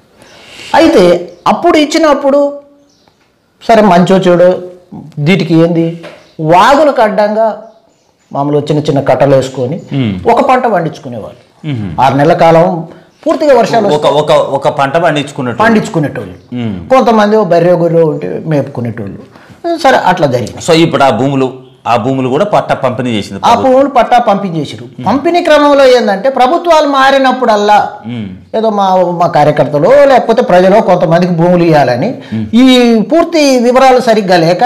అయితే అప్పుడు ఇచ్చినప్పుడు సరే మంచో చెడు వీటికి ఏంది వాగులకు అడ్డంగా మామూలు చిన్న చిన్న కట్టలు వేసుకొని ఒక పంట పండించుకునేవాళ్ళు మ్మ్. ఆరు నెలల కాలం పూర్తిగా వర్షాలు ఒక ఒక ఒక పంట పండించుకున్నట్టు పండించుకునేటోళ్ళు మ్మ్. కొంతమంది ఓ బర్రె గొర్రె ఉంటే మేపుకునేటోళ్ళు సరే అట్లా జరిగింది సో ఇప్పుడు ఆ భూములు ఆ భూములు కూడా పట్ట పంపిణీ చేసింది ఆ పువ్వులు పట్టా పంపించేసారు పంపిణీ క్రమంలో ఏంటంటే ప్రభుత్వాలు మారినప్పుడల్లా మ్మ్. ఏదో మా మా కార్యకర్తలు లేకపోతే ప్రజలు కొంతమందికి భూములు ఇవ్వాలని ఈ పూర్తి వివరాలు సరిగ్గా లేక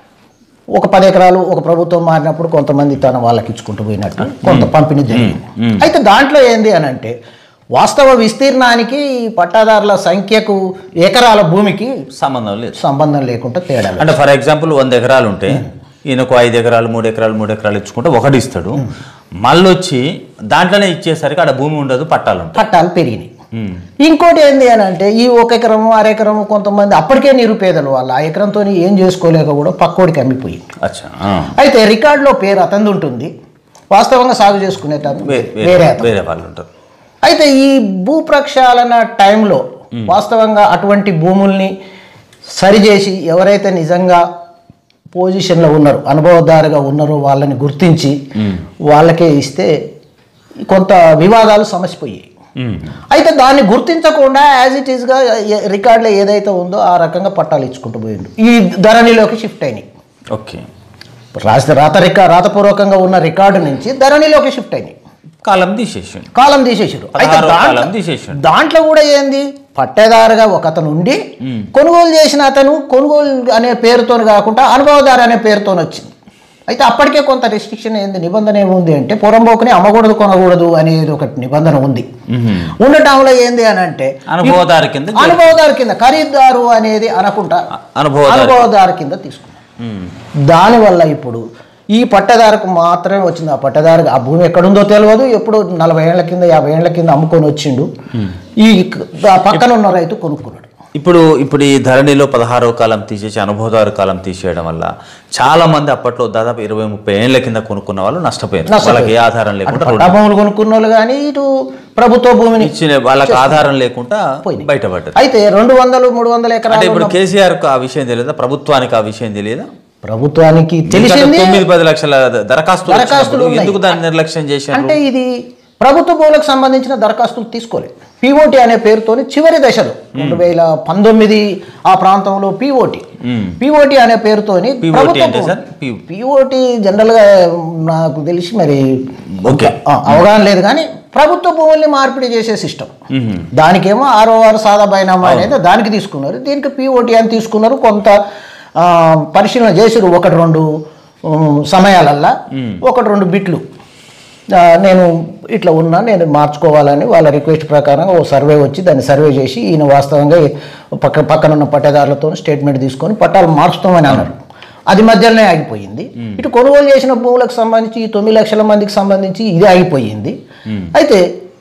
ఒక పది ఎకరాలు ఒక ప్రభుత్వం మారినప్పుడు కొంతమంది తన వాళ్ళకి ఇచ్చుకుంటూ పోయినట్టు కొంత పంపిణీ జరిగింది అయితే దాంట్లో ఏంది అని అంటే వాస్తవ విస్తీర్ణానికి ఈ పట్టాదారుల సంఖ్యకు ఎకరాల భూమికి సంబంధం లేదు సంబంధం లేకుండా తేడాలు అంటే ఫర్ ఎగ్జాంపుల్ వంద ఎకరాలు ఉంటే ఈయనకు ఐదు ఎకరాలు మూడు ఎకరాలు మూడు ఎకరాలు ఇచ్చుకుంటే ఒకటి ఇస్తాడు మళ్ళీ వచ్చి దాంట్లోనే ఇచ్చేసరికి ఆడ భూమి ఉండదు పట్టాలు ఉంటాయి పట్టాలు పెరిగినాయి మ్మ్. ఇంకోటి ఏంది అని అంటే ఈ ఒక ఎకరము అర ఎకరము కొంతమంది అప్పటికే నిరుపేదలు వాళ్ళు ఆ ఎకరంతో ఏం చేసుకోలేక కూడా పక్కోడికి అమ్మిపోయింది అచ్చా ఆ. అయితే రికార్డులో పేరు అతంది ఉంటుంది వాస్తవంగా సాగు చేసుకునే అతను వే- వేరే వేరే అతను వేరే వాళ్ళు ఉంటారు అయితే ఈ భూ ప్రక్షాళన టైంలో వాస్తవంగా అటువంటి భూముల్ని సరిచేసి ఎవరైతే నిజంగా పొజిషన్లో ఉన్నారో అనుభవదారుగా ఉన్నారో వాళ్ళని గుర్తించి వాళ్ళకే ఇస్తే కొంత వివాదాలు సమసిపోయాయి మ్మ్. అయితే దాన్ని గుర్తించకుండా యాజ్ ఇట్ ఈస్గా రికార్డులో ఏదైతే ఉందో ఆ రకంగా పట్టాలు ఇచ్చుకుంటూ పోయిండు ఈ ధరణిలోకి షిఫ్ట్ అయినాయి ఓకే రాత రాత రికా రాతపూర్వకంగా ఉన్న రికార్డు నుంచి ధరణిలోకి షిఫ్ట్ అయినాయి కాలం తీసేసిండు కాలం తీసేసారు అయితే పదహారో దాంట్లో కాలం తీసేసిండు దాంట్లో కూడా ఏంది పట్టేదారుగా ఒక అతను ఉండి కొనుగోలు చేసిన అతను కొనుగోలు అనే పేరుతో కాకుండా అనుభవదారు అనే పేరుతో వచ్చింది అయితే అప్పటికే కొంత రెస్ట్రిక్షన్ ఏంది నిబంధన ఏముంది అంటే పొరంబోకుని అమ్మకూడదు కొనకూడదు అనేది ఒక నిబంధన ఉంది ఉండటంలో ఏంది అని అంటే అనుభవదారు కింద చేరు- అనుభవదారు కింద ఖరీదారు అనేది అనకుండా అనుభవదారు అనుభవదారు కింద తీసుకున్నాం మ్మ్. దానివల్ల ఇప్పుడు ఈ పట్టదారుకు మాత్రమే వచ్చింది ఆ పట్టదారుకు ఆ భూమి ఎక్కడుందో తెలియదు ఎప్పుడు నలభై ఏళ్ల కింద యాభై ఏళ్ల కింద అమ్ముకొని వచ్చిండు ఈ క- ఆ పక్కన ఉన్న రైతు కొనుక్కున్నాడు ఇప్పుడు ఇప్పుడు ఈ ధరణిలో పదహారవ కాలం తీసేసి అనుభవదారు కాలం తీసేయడం వల్ల చాలా మంది అప్పట్లో దాదాపు ఇరవై ముప్పై ఏళ్ల కింద కొనుక్కున్న వాళ్ళు నష్టపోయారు వాళ్ళకి ఏ ఆధారం లేకుండా పట్టా భూములు కొనుక్కున్న వాళ్ళు కానీ ఇటు ప్రభుత్వ భూమిని ఇచ్చిన వాళ్ళకి ఆధారం లేకుండా బయటపడ్డారు అయితే రెండు వందలు మూడు వందల అంటే ఎకరాలు ఇప్పుడు కేసీఆర్ కు ఆ విషయం తెలియదా ప్రభుత్వానికి ఆ విషయం తెలియదా ప్రభుత్వానికి తెలిసింది ఎందుకంటే తొమ్మిది పది లక్షల దరఖాస్తులు దరఖాస్తులు వచ్చినప్పుడు ఉన్నాయి. ఎందుకు దాన్ని నిర్లక్ష్యం చేశారు అంటే ఇది ప్రభుత్వ భూములకు సంబంధించిన దరఖాస్తులు తీసుకోలేదు పిఓటి అనే పేరుతోని చివరి దశలో రెండు వేల పంతొమ్మిది ఆ ప్రాంతంలో పిఓటి మ్మ్. పిఓటి అనే పేరుతోని POT ప్రభుత్వ అంటే భూ- సార్? P- పిఓటి జనరల్గా నాకు తెలిసి మరి ఓకే ఆ, అవగాహన లేదు కానీ ప్రభుత్వ భూముల్ని మార్పిడి చేసే సిస్టమ్ మ్మ్. దానికేమో ఆరో ఆరు సాదా బైనామా అనేది దానికి తీసుకున్నారు దీనికి పిఓటి అని తీసుకున్నారు కొంత ఆ, పరిశీలన చేసిరు ఒకటి రెండు ఉమ్, సమయాలల్లా ఒకటి రెండు బిట్లు ఆ, నేను ఇట్లా ఉన్నా నేను మార్చుకోవాలని వాళ్ళ రిక్వెస్ట్ ప్రకారం ఓ సర్వే వచ్చి దాన్ని సర్వే చేసి ఈయన వాస్తవంగా ఈ పక్క పక్కన ఉన్న పట్టేదారులతో స్టేట్మెంట్ తీసుకొని పట్టాలు మార్చుతామని అన్నారు అది మధ్యలోనే ఆగిపోయింది ఇటు కొనుగోలు చేసిన భూములకు సంబంధించి ఈ తొమ్మిది లక్షల మందికి సంబంధించి ఇది ఆగిపోయింది అయితే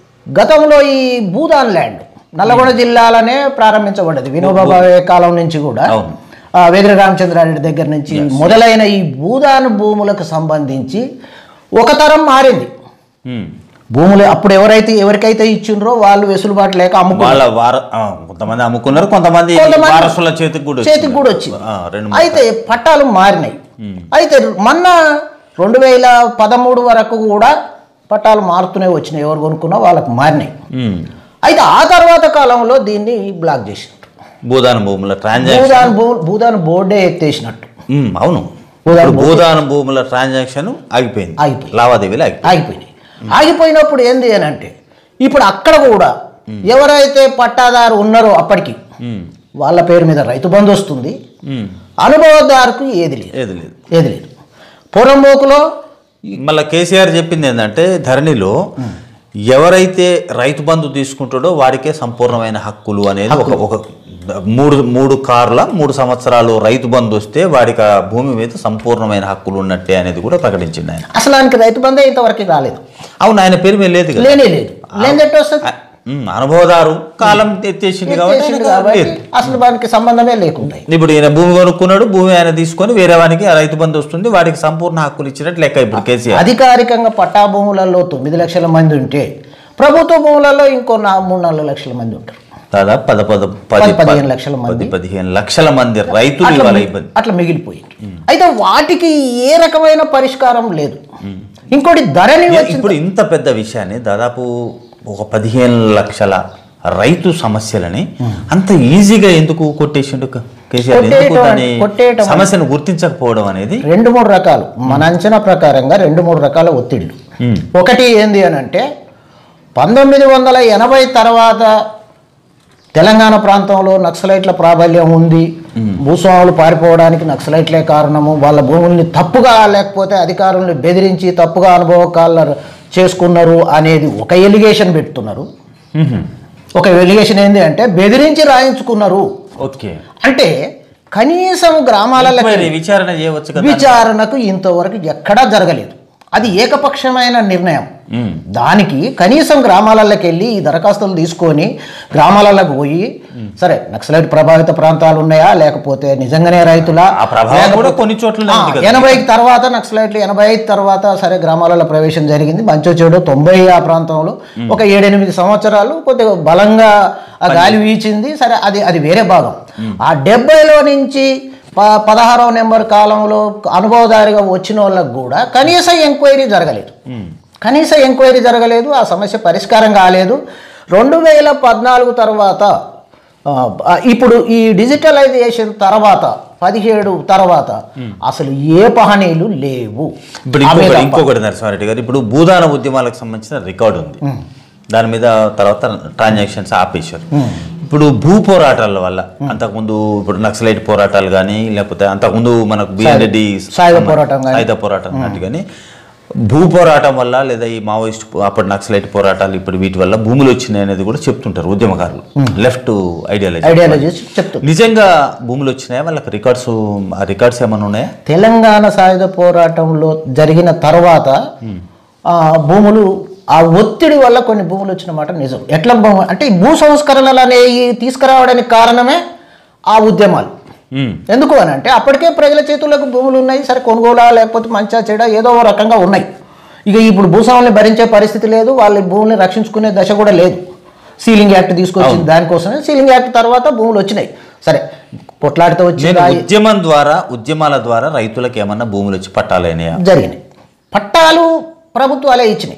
గతంలో ఈ భూదాన్ ల్యాండ్ నల్లగొండ జిల్లాలోనే ప్రారంభించబడ్డది వినోబా భావే కాలం నుంచి కూడా అవును. ఆ, వెదిరి రామచంద్రారెడ్డి దగ్గర నుంచి మొదలైన ఈ భూదాన్ భూములకు సంబంధించి ఒక తరం మారింది మ్మ్. భూములు అప్పుడు ఎవరైతే ఎవరికైతే ఇచ్చిండ్రో వాళ్ళు వెసులుబాటు లేక అమ్ముకో వాళ్ళ వార ఆ, కొంతమంది అమ్ముకున్నారు కొంతమంది కొంతమంది వారసుల చేతికి కూడా చేతికి వచ్చింది. కూడా వచ్చింది ఆ, రెండు మూడు. అయితే పట్టాలు మారినాయి అయితే మొన్న రెండు వేల పదమూడు వరకు కూడా పట్టాలు మారుతూనే వచ్చినాయి ఎవరు కొనుక్కున్నా వాళ్ళకి మారినాయి మ్మ్. అయితే ఆ తర్వాత కాలంలో దీన్ని బ్లాక్ చేసినట్టు భూదాన భూముల ట్రాన్సాక్షన్ భూదాన్ భూ భూదాన్ బోర్డే ఎత్తేసినట్టు మ్మ్, అవును భూదాన ఇప్పుడు భూదాన భూముల ట్రాన్సాక్షన్ ఆగిపోయింది ఆగిపోయింది. లావాదేవీలు ఆగిపోయింది ఆగిపోయినాయి ఆగిపోయినప్పుడు ఏంది అని అంటే ఇప్పుడు అక్కడ కూడా ఎవరైతే పట్టాదారు ఉన్నారో అప్పటికి మ్మ్. వాళ్ళ పేరు మీద రైతు బంధు వస్తుంది మ్మ్. అనుభవదారుకు ఏది లేదు ఏది లేదు ఏది లేదు పొరంబోకులో మళ్ళీ కేసీఆర్ చెప్పింది ఏంటంటే ధరణిలో ఎవరైతే రైతు బంధు తీసుకుంటాడో వాడికే సంపూర్ణమైన హక్కులు అనేది ఒక ఒక మూడు మూడు కార్ల మూడు సంవత్సరాలు రైతు బంధు వస్తే వాడికి ఆ భూమి మీద సంపూర్ణమైన హక్కులు ఉన్నట్టే అనేది కూడా ప్రకటించింది ఆయన అసలు ఆయనకి రైతు బంధే ఇంతవరకు రాలేదు అవును ఆయన పేరు మీద లేదు కదా లేనే లేదు లేదంటే వస్తుంది ఉమ్, అనుభవదారు కాలం ఎత్తేసింది కాబట్టి ఎత్తేసిండు ఆయనకు కాబట్టి లేదు. అసలు దానికి సంబంధమే లేకుంటాయి ఇప్పుడు ఈయన భూమి కొనుక్కున్నాడు భూమి ఆయన తీసుకొని వేరే వానికి ఆ రైతు బంధు వస్తుంది వాడికి సంపూర్ణ హక్కులు ఇచ్చినట్టు లెక్క ఇప్పుడు కేసీఆర్ అధికారికంగా పట్టా భూములలో తొమ్మిది లక్షల మంది ఉంటే ప్రభుత్వ భూములలో ఇంకో నా మూడు నాలుగు లక్షల మంది ఉంటారు దాదాపు పద పద పది పది పదిహేను లక్షల మంది పది పదిహేను లక్షల మంది రైతులు అట్లా ఇవాళ మి- ఇబ్బంది అట్లా మిగిలిపోయింది అయితే వాటికి ఏ రకమైన పరిష్కారం లేదు ఇంకోటి ధరని వచ్చిన ఇప్పుడు ఇంత పెద్ద విషయాన్ని దాదాపు ఒక పదిహేను లక్షల రైతు సమస్యలని అంత ఈజీగా ఎందుకు కొట్టేసిండు క- కేసీఆర్ ఎందుకు కొట్టేయటం దాని అంటే- కొట్టేయటం సమస్యను గుర్తించకపోవడం అనేది రెండు మూడు రకాలు మన అంచనా ప్రకారంగా రెండు మూడు రకాల ఒత్తిళ్ళు ఉమ్, ఒకటి ఏంది అని అంటే పంతొమ్మిది వందల ఎనభై తర్వాత తెలంగాణ ప్రాంతంలో నక్సలైట్ల ప్రాబల్యం ఉంది భూస్వాములు పారిపోవడానికి నక్సలైట్లే కారణము వాళ్ళ భూముల్ని తప్పుగా లేకపోతే అధికారుల్ని బెదిరించి తప్పుగా అనుభవకాల చేసుకున్నారు అనేది ఒక ఎలిగేషన్ పెడుతున్నారు ఉహు, ఒక ఎలిగేషన్ ఏంది అంటే బెదిరించి రాయించుకున్నారు ఓకే అంటే కనీసం గ్రామాలలో మరి విచారణ చేయవచ్చు కదా విచారణకు ఇంతవరకు ఎక్కడా జరగలేదు అది ఏకపక్షమైన నిర్ణయం ఉమ్, దానికి కనీసం గ్రామాలలోకి వెళ్ళి ఈ దరఖాస్తులు తీసుకొని గ్రామాలలోకి పోయి సరే నక్సలైట్ ప్రభావిత ప్రాంతాలు ఉన్నాయా లేకపోతే నిజంగానే రైతులా ఆ ప్రభావం కూడా కొన్ని చోట్లనే ఉంది కదా ఎనభైకి తర్వాత నక్సలైట్లు ఎనభై ఐదు తర్వాత సరే గ్రామాలలో ప్రవేశం జరిగింది మంచో చెడు తొంభై ఆ ప్రాంతంలో ఒక ఏడెనిమిది సంవత్సరాలు కొద్దిగా బలంగా ఆ గాలి వీచింది సరే అది అది వేరే భాగం ఆ డెబ్బైలో నుంచి ప పదహారవ నెంబర్ కాలంలో అనుభవదారిగా వచ్చిన వాళ్ళకు కూడా కనీస ఎంక్వైరీ జరగలేదు ఉమ్, కనీస ఎంక్వైరీ జరగలేదు ఆ సమస్య పరిష్కారం కాలేదు రెండు వేల పద్నాలుగు తర్వాత ఆ, ఆ, ఇప్పుడు ఈ డిజిటలైజేషన్ తర్వాత పదిహేడు తర్వాత అసలు ఏ పహనీలు లేవు ఇప్పుడు అవే ఇంకొకటి తప్ప. ఇంకొకటి నరసింహారెడ్డి గారు ఇప్పుడు భూదాన ఉద్యమాలకు సంబంధించిన రికార్డు ఉంది దాని మీద తర్వాత ట్రాన్సాక్షన్స్ ఆపేశారు ఇప్పుడు భూ పోరాటాల వల్ల అంతకుముందు ఇప్పుడు నక్సలైట్ పోరాటాలు కానీ లేకపోతే అంతకుముందు మనకు బిఎన్రెడ్డి సాయుధ పోరాటం గానీ. సాయుధ పోరాటం లాంటి కానీ భూ పోరాటం వల్ల లేదా ఈ మావోయిస్ట్ అప్పటి నక్సలైట్ పోరాటాలు ఇప్పుడు వీటి వల్ల భూములు వచ్చినాయి అనేది కూడా చెప్తుంటారు ఉద్యమకారులు లెఫ్ట్ ఐడియాలజీ ఐడియాలజీస్ చెప్తుంది నిజంగా భూములు వచ్చినాయా వాళ్ళకి రికార్డ్స్ ఆ రికార్డ్స్ ఏమైనా ఉన్నాయా తెలంగాణ సాయుధ పోరాటంలో జరిగిన తర్వాత ఆ, భూములు ఆ ఒత్తిడి వల్ల కొన్ని భూములు వచ్చిన మాట నిజం ఎట్లా భూము అంటే ఈ భూ సంస్కరణలు అనేవి తీసుకురావడానికి కారణమే ఆ ఉద్యమాలు ఉమ్, ఎందుకు అని అంటే అప్పటికే ప్రజల చేతులకు భూములు ఉన్నాయి సరే కొనుగోలా లేకపోతే మంచా చెడ ఏదో ఒక రకంగా ఉన్నాయి ఇక ఇప్పుడు భూస్వాముల్ని భరించే పరిస్థితి లేదు వాళ్ళ భూముల్ని రక్షించుకునే దశ కూడా లేదు సీలింగ్ యాక్ట్ తీసుకొచ్చింది దానికోసమే సీలింగ్ యాక్ట్ తర్వాత భూములు వచ్చినాయి సరే కొట్లాడితే నేను వచ్చిందా ఉద్యమం ద్వారా ఉద్యమాల ద్వారా రైతులకు ఏమన్నా భూములు వచ్చి పట్టాలైనాయా జరిగినాయి పట్టాలు ప్రభుత్వాలే ఇచ్చినాయి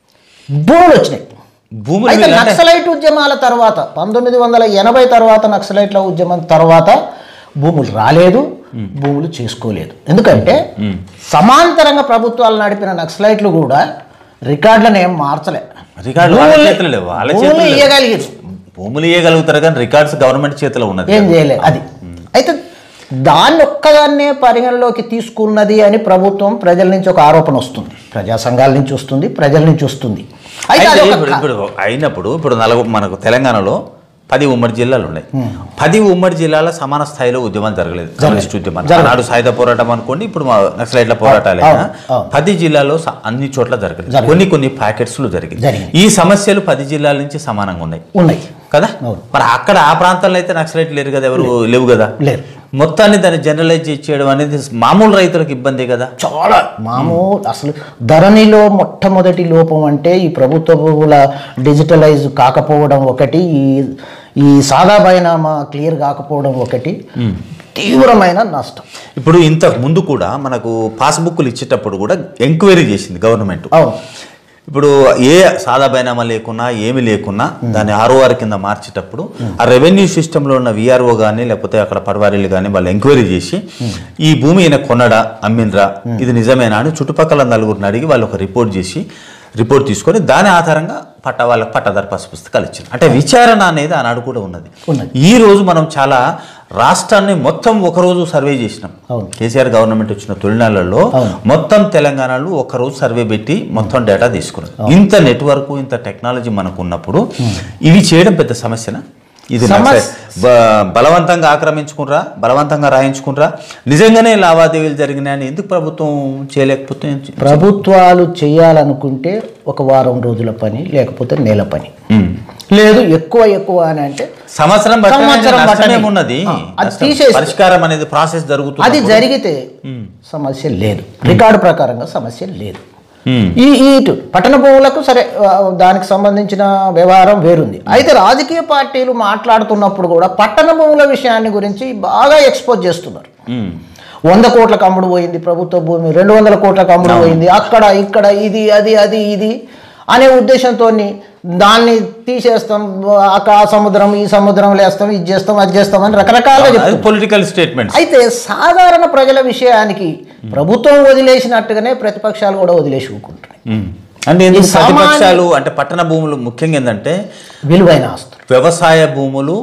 భూములు వచ్చినాయి భూములు అయితే వీళ్ళంటే- నక్సలైట్ ఉద్యమాల తర్వాత పంతొమ్మిది వందల ఎనభై తర్వాత నక్సలైట్ల ఉద్యమం తర్వాత భూములు రాలేదు భూములు చేసుకోలేదు ఎందుకంటే సమాంతరంగా ప్రభుత్వాలు నడిపిన నక్సలైట్లు కూడా రికార్డులను ఏం మార్చలే రికార్డులు వాళ్ళ భూములు- చేతిలో లేవు వాళ్ళ భూములు చేతిలో లేవు. ఇయ్యగలిగారు భూములు ఇవ్వగలుగుతారు కానీ రికార్డ్స్ గవర్నమెంట్ చేతిలో ఉన్నది ఏం చేయలేదు అది అయితే దాన్ని ఒక్కదాన్నే పరిగణలోకి తీసుకున్నది అని ప్రభుత్వం ప్రజల నుంచి ఒక ఆరోపణ వస్తుంది ప్రజా సంఘాల నుంచి వస్తుంది ప్రజల నుంచి వస్తుంది అయితే అయితే అది ఒక ఇప్పుడు ఇప్పుడు అయినప్పుడు ఇప్పుడు నలుగు మనకు తెలంగాణలో పది ఉమ్మడి జిల్లాలు ఉన్నాయి పది ఉమ్మడి జిల్లాల సమాన స్థాయిలో ఉద్యమాలు జరగలేదు కమ్యూనిస్ట్ ఉద్యమాలు ఆనాడు సాయుధ పోరాటం అనుకోండి ఇప్పుడు మా నక్సలైట్ల పోరాటాలు అయినా అవును. పది జిల్లాల్లో స- అన్ని చోట్ల జరగలేదు జరగలేదు. కొన్ని కొన్ని ప్యాకెట్స్ లో జరిగింది జరిగింది. ఈ సమస్యలు పది జిల్లాల నుంచి సమానంగా ఉన్నాయి ఉన్నాయి కదా అవును. మరి అక్కడ ఆ ప్రాంతాల్లో అయితే నక్సలైట్ లేరు కదా ఎవరు లేవు కదా లేరు మొత్తాన్ని దాన్ని జనరలైజ్ చేయడం అనేది మామూలు రైతులకు ఇబ్బంది కదా చాలా మామూలు అసలు ధరణిలో మొట్టమొదటి లోపం అంటే ఈ ప్రభుత్వ భూముల డిజిటలైజ్ కాకపోవడం ఒకటి ఈ ఈ సాదా బైనామా క్లియర్ కాకపోవడం ఒకటి తీవ్రమైన నష్టం ఇప్పుడు ఇంతకు ముందు కూడా మనకు పాస్బుక్లు ఇచ్చేటప్పుడు కూడా ఎంక్వైరీ చేసింది గవర్నమెంట్ అవును ఇప్పుడు ఏ సాదా బైనామా లేకున్నా ఏమి లేకున్నా దాన్ని ఆర్ఓఆర్ కింద మార్చేటప్పుడు ఆ రెవెన్యూ సిస్టంలో ఉన్న విఆర్ఓ కానీ లేకపోతే అక్కడ పర్వారీలు కానీ వాళ్ళు ఎంక్వైరీ చేసి ఈ భూమి ఈయన కొన్నడా అమ్మిండ్రా ఇది నిజమేనా అని చుట్టుపక్కల నలుగురిని అడిగి వాళ్ళు ఒక రిపోర్ట్ చేసి రిపోర్ట్ తీసుకొని దాని ఆధారంగా పట్ట వాళ్ళకి పట్టాదారు పాస్ పుస్తకాలు ఇచ్చారు అంటే విచారణ అనేది ఆనాడు కూడా ఉన్నది ఉన్నది. ఈ రోజు మనం చాలా రాష్ట్రాన్ని మొత్తం ఒక రోజు సర్వే చేసినాం అవును. కేసీఆర్ గవర్నమెంట్ వచ్చిన తొలినాళ్లలో అవును. మొత్తం తెలంగాణలో ఒక రోజు సర్వే పెట్టి మొత్తం డేటా తీసుకున్నారు ఇంత నెట్వర్క్ ఇంత టెక్నాలజీ మనకు ఉన్నప్పుడు ఇవి చేయడం పెద్ద సమస్యనా ఇది సమస్య- నక్సలైట్ బ- బలవంతంగా ఆక్రమించుకున్రా బలవంతంగా రాయించుకున్రా నిజంగానే లావాదేవీలు జరిగినాయని ఎందుకు ప్రభుత్వం చేయలేకపోతే ప్రభుత్వాలు చేయాలనుకుంటే ఒక వారం రోజుల పని లేకపోతే నెల పని ఉమ్. లేదు ఎక్కువ ఎక్కువ అని అంటే సంవత్సరం బట్టి సంవత్సరం నష్టం బట్టని. ఏమున్నది ఆ, అది నష్టం. తీసేస్తే- పరిష్కారం అనేది ప్రాసెస్ జరుగుతుంది అది జరిగితే సమస్య లేదు రికార్డు ప్రకారంగా సమస్య లేదు ఉమ్. ఈ ఈ ఇటు పట్టణ భూములకు సరే ఆ, దానికి సంబంధించిన వ్యవహారం వేరుంది అయితే రాజకీయ పార్టీలు మాట్లాడుతున్నప్పుడు కూడా పట్టణ భూముల విషయాన్ని గురించి బాగా ఎక్స్పోజ్ చేస్తున్నారు ఉమ్. వంద కోట్లకు అమ్ముడు పోయింది ప్రభుత్వ భూమి రెండు వందల కోట్లకు అమ్ముడు పోయింది అక్కడ ఇక్కడ ఇది అది అది ఇది అనే ఉద్దేశంతో దాన్ని తీసేస్తాం అక్క ఆ సముద్రం ఈ సముద్రం లేస్తాం ఇది చేస్తాం అది చేస్తాం అని రకరకాలుగా అది చెప్తారు పొలిటికల్ స్టేట్మెంట్స్ అయితే సాధారణ ప్రజల విషయానికి ప్రభుత్వం వదిలేసినట్టుగానే ప్రతిపక్షాలు కూడా వదిలేసి ఊరుకుంటున్నాయి అంటే ఎందుకు ఈ సామాన్య- ప్రతిపక్షాలు అంటే పట్టణ భూములు ముఖ్యంగా ఏంటంటే విలువైన ఆస్తులు వ్యవసాయ భూములు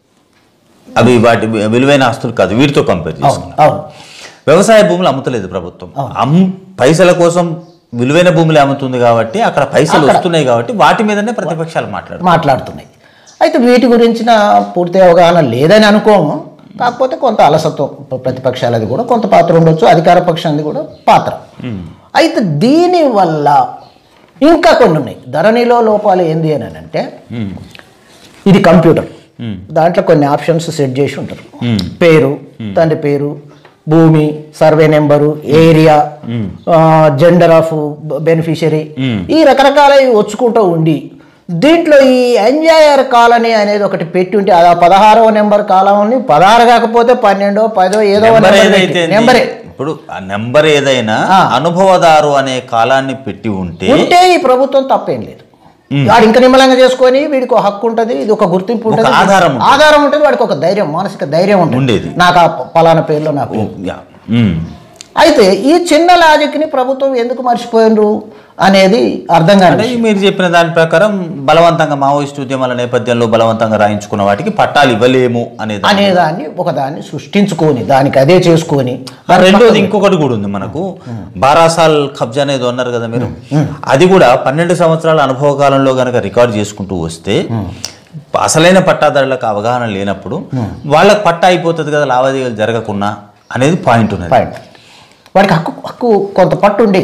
అవి వాటి విలువైన ఆస్తులు కాదు వీటితో కంపేర్ అవును చేసుకున్నాం అవును వ్యవసాయ భూములు అమ్ముతలేదు ప్రభుత్వం అమ్ పైసల కోసం విలువైన భూములు అమ్ముతుంది కాబట్టి అక్కడ పైసలు వస్తున్నాయి కాబట్టి వాటి మీదనే ప్రతిపక్షాలు మాట్లాడు మాట్లాడుతున్నాయి అయితే వీటి గురించిన పూర్తి అవగాహన లేదని అనుకోము కాకపోతే కొంత అలసత్వం ప్ర- ప్రతిపక్షాలది కూడా కొంత పాత్ర ఉండొచ్చు అధికార పక్షానికి కూడా పాత్ర అయితే దీని వల్ల ఇంకా కొన్ని ఉన్నాయి ధరణిలో లోపాలు ఏంది అని అంటే ఇది కంప్యూటర్ దాంట్లో కొన్ని ఆప్షన్స్ సెట్ చేసి ఉంటారు పేరు తండ్రి పేరు భూమి survey number area gender of beneficiary ఈ రకరకాలవి వచ్చుకుంటూ ఉండి దీంట్లో ఈ ఎంజాయర్ కాలనీ అనేది ఒకటి పెట్టి ఉంటే అది ఆ పదహారవ నెంబర్ కాలనీ పదహారు కాకపోతే పన్నెండో పదో ఏదో నెంబర్ నెంబర్ ఏదైతే పెట్టి- నెంబరే ఇప్పుడు ఆ నెంబర్ ఏదైనా ఆ. అనుభవదారు అనే కాలాన్ని పెట్టి ఉంటే ఉంటే ఈ ప్రభుత్వం తప్పేం లేదు వాడు ఇంకా నిమ్మలంగా చేసుకొని వీడికి ఒక హక్కు ఉంటుంది ఇది ఒక గుర్తింపు ఉంటుంది ఆధారం ఉంటుంది. ఆధారం ఉంటుంది వాడికి ఒక ధైర్యం మానసిక ధైర్యం ఉంటుంది ఉండేది. నాకు ఆ పలానా పేరులో నాకు యా. ఉమ్. అయితే ఈ చిన్న లాజిక్ని ప్రభుత్వం ఎందుకు మర్చిపోయినరు అనేది అర్థం అంటే కాదు మీరు చెప్పిన దాని ప్రకారం బలవంతంగా మావోయిస్ట్ ఉద్యమాల నేపథ్యంలో బలవంతంగా రాయించుకున్న వాటికి పట్టాలు ఇవ్వలేము అనేది అనేదాన్ని ఒకదాన్ని సృష్టించుకొని దానికి అదే చేసుకొని ఆ రెండోది ఇంకొకటి కూడా ఉంది మనకు బారాసాల్ కబ్జా అనేది అన్నారు కదా మీరు అది కూడా పన్నెండు సంవత్సరాల అనుభవ కాలంలో గనక రికార్డ్ చేసుకుంటూ వస్తే అసలైన పట్టాదారులకు అవగాహన లేనప్పుడు వాళ్ళకి పట్టా అయిపోతుంది కదా లావాదేవీలు జరగకుండా అనేది పాయింట్ ఉన్నది పాయింట్ వాడికి హక్కు హక్కు కొంత పట్టు ఉండేది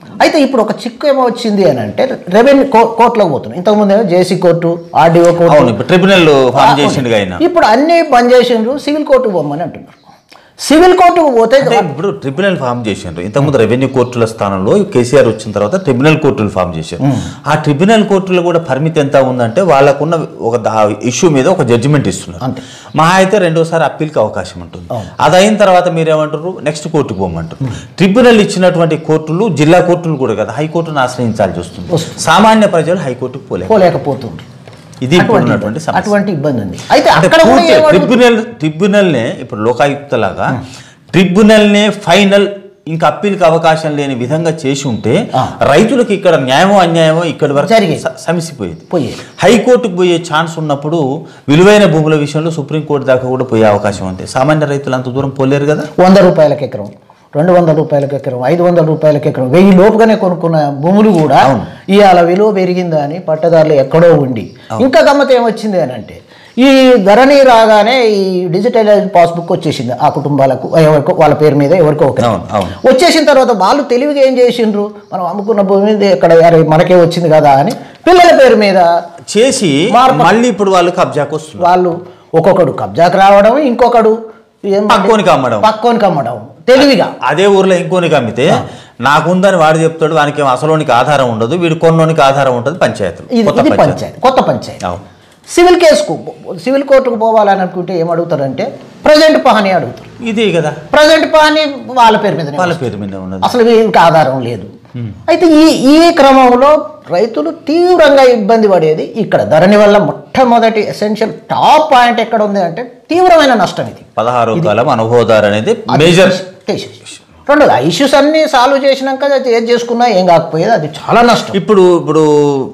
అయితే ఇప్పుడు ఒక చిక్కు ఏమో వచ్చింది అని అంటే రెవెన్యూ కో కోర్టులోకి పోతున్నాం ఇంతకుముందు ఏమో జేసీ కోర్టు ఆర్డీఓ కోర్టు అవును ఇప్పుడు ట్రిబ్యునల్ ఫామ్ చేసిండు ఆయన ఇప్పుడు అన్ని బంద్ చేసిండ్రు సివిల్ కోర్టుకు పోమని అంటున్నారు సివిల్ కోర్టుకు పోతే అంటే ఇప్పుడు ట్రిబ్యునల్ ఫామ్ చేసిండ్రు ఇంతకుముందు రెవెన్యూ కోర్టుల స్థానంలో కేసీఆర్ వచ్చిన తర్వాత ట్రిబ్యునల్ కోర్టులు ఫామ్ చేశారు ఆ ట్రిబ్యునల్ కోర్టులో కూడా పరిమితి ఎంత ఉందంటే వాళ్ళకున్న ఒక ఇష్యూ మీద ఒక జడ్జిమెంట్ ఇస్తున్నారు అంతే. మహా అయితే రెండోసారి అప్పీల్కి అవకాశం ఉంటుంది అది అయిన తర్వాత మీరు ఏమంటారు నెక్స్ట్ కోర్టుకు పోమంటారు ట్రిబ్యునల్ ఇచ్చినటువంటి కోర్టులు జిల్లా కోర్టులు కూడా కదా హైకోర్టును ఆశ్రయించాల్సి వస్తుంది సామాన్య ప్రజలు హైకోర్టుకు పోలేరు పోలేకపోతుండ్రు ఇది ఇప్పుడు అటువంటి ఉన్నటువంటి ఇబ్బంది. సమస్య అటువంటి ఇబ్బంది ఉంది అయితే అంటే అక్కడ కూడా పూర్తి ఏమడుగు- ట్రిబ్యునల్ ట్రిబ్యునల్నే ఇప్పుడు లోకాయుక్త లాగా ట్రిబ్యునల్నే ఫైనల్ ఇంకా అప్పీల్కి అవకాశం లేని విధంగా చేసి ఉంటే ఆ. రైతులకు ఇక్కడ న్యాయమో అన్యాయమో ఇక్కడి వరకు జరిగేది. స- సమసిపోయేది పోయేది. హైకోర్టుకు పోయే ఛాన్స్ ఉన్నప్పుడు విలువైన భూముల విషయంలో సుప్రీంకోర్టు దాకా కూడా పోయే అవకాశం ఉంది సామాన్య రైతులు అంత దూరం పోలేరు కదా వంద రూపాయలకి ఎకరం రెండు వందల రూపాయలకి ఎకరం ఐదు వందల రూపాయలకి ఎకరం వెయ్యి లోపుగానే కొనుక్కున్న భూములు కూడా ఇవాళ విలువ పెరిగిందా అని పట్టదారులు ఎక్కడో ఉండి ఇంకా గమ్మత ఏమొచ్చింది అని అంటే ఈ ధరణి రాగానే ఈ డిజిటలైజ్ పాస్బుక్ వచ్చేసింది ఆ కుటుంబాలకు ఎవరికో వాళ్ళ పేరు మీద ఎవరికో ఒకరికి. అవును అవును వచ్చేసిన తర్వాత వాళ్ళు తెలివిగా ఏం చేసిండ్రు మనం అమ్ముకున్న భూమి మీద ఎక్కడ అరే మనకే వచ్చింది కదా అని పిల్లల పేరు మీద చేసి మార్పు. మళ్ళీ ఇప్పుడు వాళ్ళు కబ్జాకు వస్తున్నారు వాళ్ళు ఒక్కొక్కడు కబ్జాకు రావడం ఇంకొకడు ఏం పక్కోనికి అమ్మడం పక్కోనికి అమ్మడం తెలివిగా అదే ఊర్లో ఇంకోనికి అమ్మితే నాకుందని వాడు చెప్తాడు వానికి ఏం అసలోనికి ఆధారం ఉండదు వీడు కొన్నోనికి ఆధారం ఉంటుంది పంచాయతీలు ఇది కొత్త ఇది పంచాయతీ పంచాయతీ కొత్త పంచాయతీ అవును సివిల్ కేసుకు సివిల్ కోర్టుకు పోవాలని అనుకుంటే ఏం అడుగుతారంటే ప్రజెంట్ పహాని అడుగుతారు ఇదే కదా ప్రజెంట్ పహాని వాళ్ళ పేరు మీద వాళ్ళ పేరు మీద ఉన్నది అసలు వీరికి ఆధారం లేదు అయితే ఈ ఈ క్రమంలో రైతులు తీవ్రంగా ఇబ్బంది పడేది ఇక్కడ ధరణి వల్ల మొట్టమొదటి ఎసెన్షియల్ టాప్ పాయింట్ ఎక్కడ ఉంది అంటే తీవ్రమైన నష్టం ఇది పదహారు కాలం అనుభవదారు అనేది మేజర్ తీసేసి. రెండోది ఆ ఇష్యూస్ అన్ని సాల్వ్ చేసినాక అది ఏది చేసుకున్నా ఏం కాకపోయేది అది చాలా నష్టం ఇప్పుడు ఇప్పుడు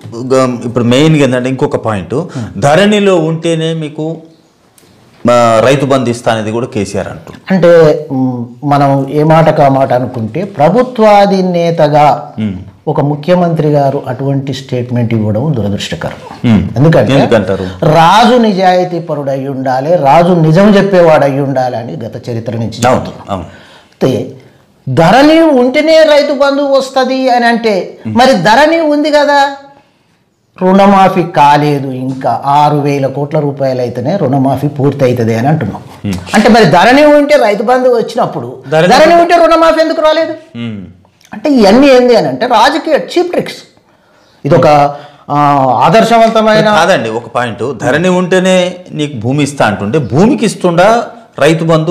గ- ఇప్పుడు మెయిన్గా ఏంటంటే ఇంకొక పాయింట్ ధరణిలో ఉంటేనే మీకు ఆ, రైతు బంధు ఇస్తా అనేది కూడా కేసీఆర్ అంటుంది అంటే మ్, మనం ఏ మాట కా మాట అనుకుంటే ప్రభుత్వాధినేతగా ఒక ముఖ్యమంత్రి గారు అటువంటి స్టేట్మెంట్ ఇవ్వడం దురదృష్టకరం మ్మ్. ఎందుకంటే ఎందుకంటారు రాజు నిజాయితీ పరుడు అయి ఉండాలి రాజు నిజం చెప్పేవాడు అయి ఉండాలి అని గత చరిత్ర నుంచి అవును చెబుతున్నాం. అవును అయితే ధరణి ఉంటేనే రైతు బంధు వస్తుంది అని అంటే మరి ధరణి ఉంది కదా రుణమాఫీ కాలేదు ఇంకా ఆరు వేల కోట్ల రూపాయలు అయితేనే రుణమాఫీ పూర్తి అవుతుంది అని అంటున్నాం అంటే మరి ధరణి ఉంటే రైతు బంధు వచ్చినప్పుడు ధరణి ధరణి ఉంటే రుణమాఫీ ఎందుకు రాలేదు ఉమ్. అంటే ఇవన్నీ ఏంది అని అంటే రాజకీయ చీప్ ట్రిక్స్ ఇది ఒక ఆ, ఆదర్శవంతమైన కాదండి ఒక పాయింట్ ధరణి ఉంటేనే నీకు భూమి ఇస్తా అంటుంటే భూమికి ఇస్తుండా రైతు బంధు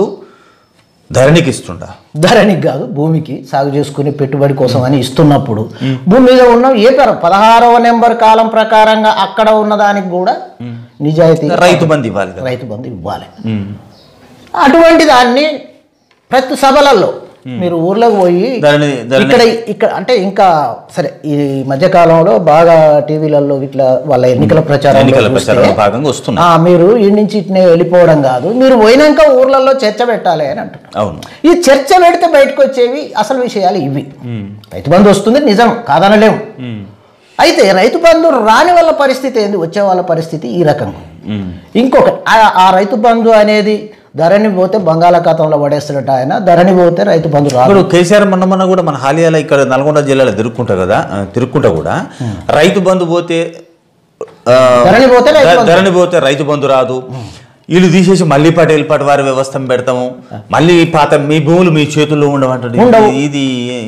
ధరణికి ఇస్తుండా ధరణికి కాదు భూమికి సాగు చేసుకునే పెట్టుబడి కోసం అని ఇస్తున్నప్పుడు భూమి మీద ఉన్న ఏ పేరు పదహారవ నెంబర్ కాలం ప్రకారంగా అక్కడ ఉన్న దానికి కూడా నిజాయితీ రైతు బంధు ఇవ్వాలి కదా రైతు బంధు ఇవ్వాలి ఉమ్. అటువంటి దాన్ని ప్రతి సభలలో మీరు ఊర్లోకి పోయి ధరణి ధరణి ఇక్కడ ఇక్కడ అంటే ఇంకా సరే ఈ మధ్య కాలంలో బాగా టీవీలలో ఇట్లా వాళ్ళ ఎన్నికల ప్రచారం ఎన్నికల ప్రచారంలో భాగంగా వస్తున్నా ఆ, మీరు ఈ నుంచి ఇట్నే వెళ్ళిపోవడం కాదు మీరు పోయినాక ఊర్లలో చర్చ పెట్టాలి అని అంటున్నారు అవును ఈ చర్చ పెడితే బయటకు వచ్చేవి అసలు విషయాలు ఇవి రైతు బంధు వస్తుంది నిజం కాదనలేము ఉమ్. అయితే రైతు బంధు రాని వాళ్ళ పరిస్థితి ఏంది వచ్చే వాళ్ళ పరిస్థితి ఈ రకంగా ఉమ్. ఇంకొకటి ఆ- ఆ రైతు బంధు అనేది ధరణి పోతే బంగాళాఖాతంలో పడేస్తాడట ఆయన ధరణి పోతే రైతు బంధు రాదు ఇప్పుడు కేసీఆర్ మొన్న మొన్న కూడా మన హాలియాలో ఇక్కడ నల్గొండ జిల్లాలో తిరుక్కుంటా కదా ఆ, తిరుక్కుంటా కూడా రైతు బంధు పోతే ఆ, ధరణి పోతే రైతు ధ- బంధు. ధరణి పోతే రైతు బంధు రాదు వీళ్ళు తీసేసి మళ్ళీ పాటి వెళ్ళిపాటి వారి వ్యవస్థ పెడతాము మళ్ళీ పాత మీ భూములు మీ చేతుల్లో ఉండమంటాడు ఉండవు. ఇది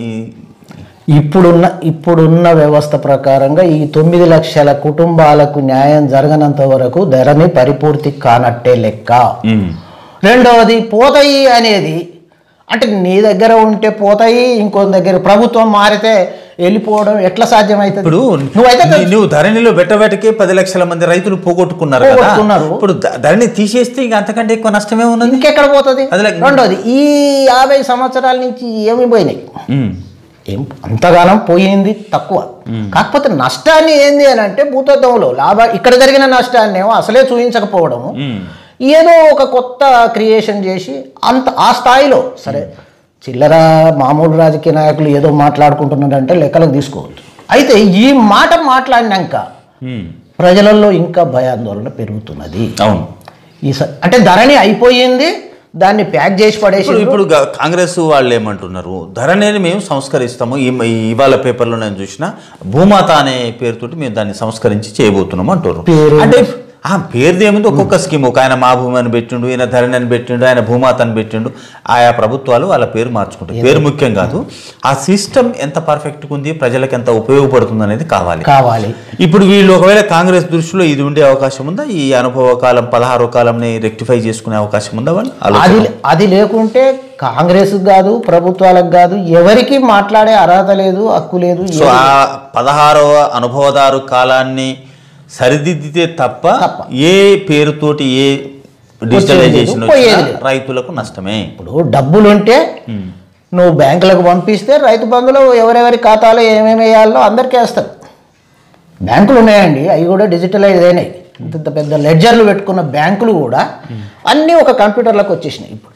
ఇప్పుడున్న ఇప్పుడున్న వ్యవస్థ ప్రకారంగా ఈ తొమ్మిది లక్షల కుటుంబాలకు న్యాయం జరగనంత వరకు ధరణి పరిపూర్తి కానట్టే లెక్క ఉమ్. రెండవది పోతాయి అనేది అంటే నీ దగ్గర ఉంటే పోతాయి ఇంకో దగ్గర ప్రభుత్వం మారితే వెళ్ళిపోవడం ఎట్లా సాధ్యమవుతుంది ఇప్పుడు నువ్వైతే నీ- నువ్వు ధరణిలో పెట్టబెట్టకే పది లక్షల మంది రైతులు పోగొట్టుకున్నారు కదా పోగొట్టుకున్నారు. ఇప్పుడు ధ- ధరణి తీసేస్తే ఇంకా అంతకంటే ఎక్కువ నష్టమే ఉన్నది ఇంకెక్కడ పోతుంది అది లెక్క- రెండవది ఈ యాభై సంవత్సరాల నుంచి ఏమి పోయినాయి ఉమ్. ఏం అంతగానం పోయింది తక్కువ కాకపోతే నష్టాన్ని ఏంది అని అంటే భూతత్వంలో లాభ ఇక్కడ జరిగిన నష్టాన్ని ఏమో అసలే చూపించకపోవడము ఉమ్. ఏదో ఒక కొత్త క్రియేషన్ చేసి అంత ఆ స్థాయిలో సరే చిల్లర మామూలు రాజకీయ నాయకులు ఏదో మాట్లాడుకుంటున్నారంటే లెక్కలకు తీసుకోవద్దు అయితే ఈ మాట మాట్లాడినాక ఉమ్. ప్రజలలో ఇంకా భయాందోళన పెరుగుతున్నది అవును ఈ స- అంటే ధరణి అయిపోయింది దాన్ని ప్యాక్ చేసి పడేసి ఇప్పుడు ఇప్పుడు గా- కాంగ్రెస్ వాళ్ళు ఏమంటున్నారు ధరణిని మేము సంస్కరిస్తాము ఈ ఈ- ఇవాళ పేపర్లో నేను చూసిన భూమాత అనే పేరుతోటి మేము దాన్ని సంస్కరించి చేయబోతున్నాం అంటున్నారు పేరు అంటే ఆ పేరుది ఏముంది ఒక్కొక్క స్కీమ్ ఒక ఆయన మా భూమి అని పెట్టిండు ఈయన ధరణి అని పెట్టిండు ఆయన భూమాత అని పెట్టిండు ఆయా ప్రభుత్వాలు వాళ్ళ పేరు మార్చుకుంటారు పేరు ముఖ్యం కాదు ఆ సిస్టమ్ ఎంత పర్ఫెక్ట్గా ఉంది ప్రజలకు ఎంత ఉపయోగపడుతుంది అనేది కావాలి కావాలి ఇప్పుడు వీళ్ళు ఒకవేళ కాంగ్రెస్ దృష్టిలో ఇది ఉండే అవకాశం ఉందా ఈ అనుభవ కాలం పదహారో కాలంని రెక్టిఫై చేసుకునే అవకాశం ఉందా వాళ్ళు అది ఆలోచన అది లేకుంటే కాంగ్రెస్ కాదు ప్రభుత్వాలకు కాదు ఎవరికి మాట్లాడే అర్హత లేదు హక్కు లేదు సో ఆ పదహారవ అనుభవదారు కాలాన్ని సరిదిద్దితే తప్ప తప్ప. ఏ పేరుతోటి ఏ డిజిటలైజేషన్ పోయేది వచ్చినా లేదు. రైతులకు నష్టమే ఇప్పుడు డబ్బులుంటే నువ్వు బ్యాంకులకు పంపిస్తే రైతు బంధులో ఎవరెవరి ఖాతాలో ఏమేమి వేయాలో అందరికీ వేస్తారు బ్యాంకులు ఉన్నాయండి అవి కూడా డిజిటలైజ్ అయినాయి ఇంత పెద్ద లెడ్జర్లు పెట్టుకున్న బ్యాంకులు కూడా అన్నీ ఒక కంప్యూటర్లకు వచ్చేసినాయి ఇప్పుడు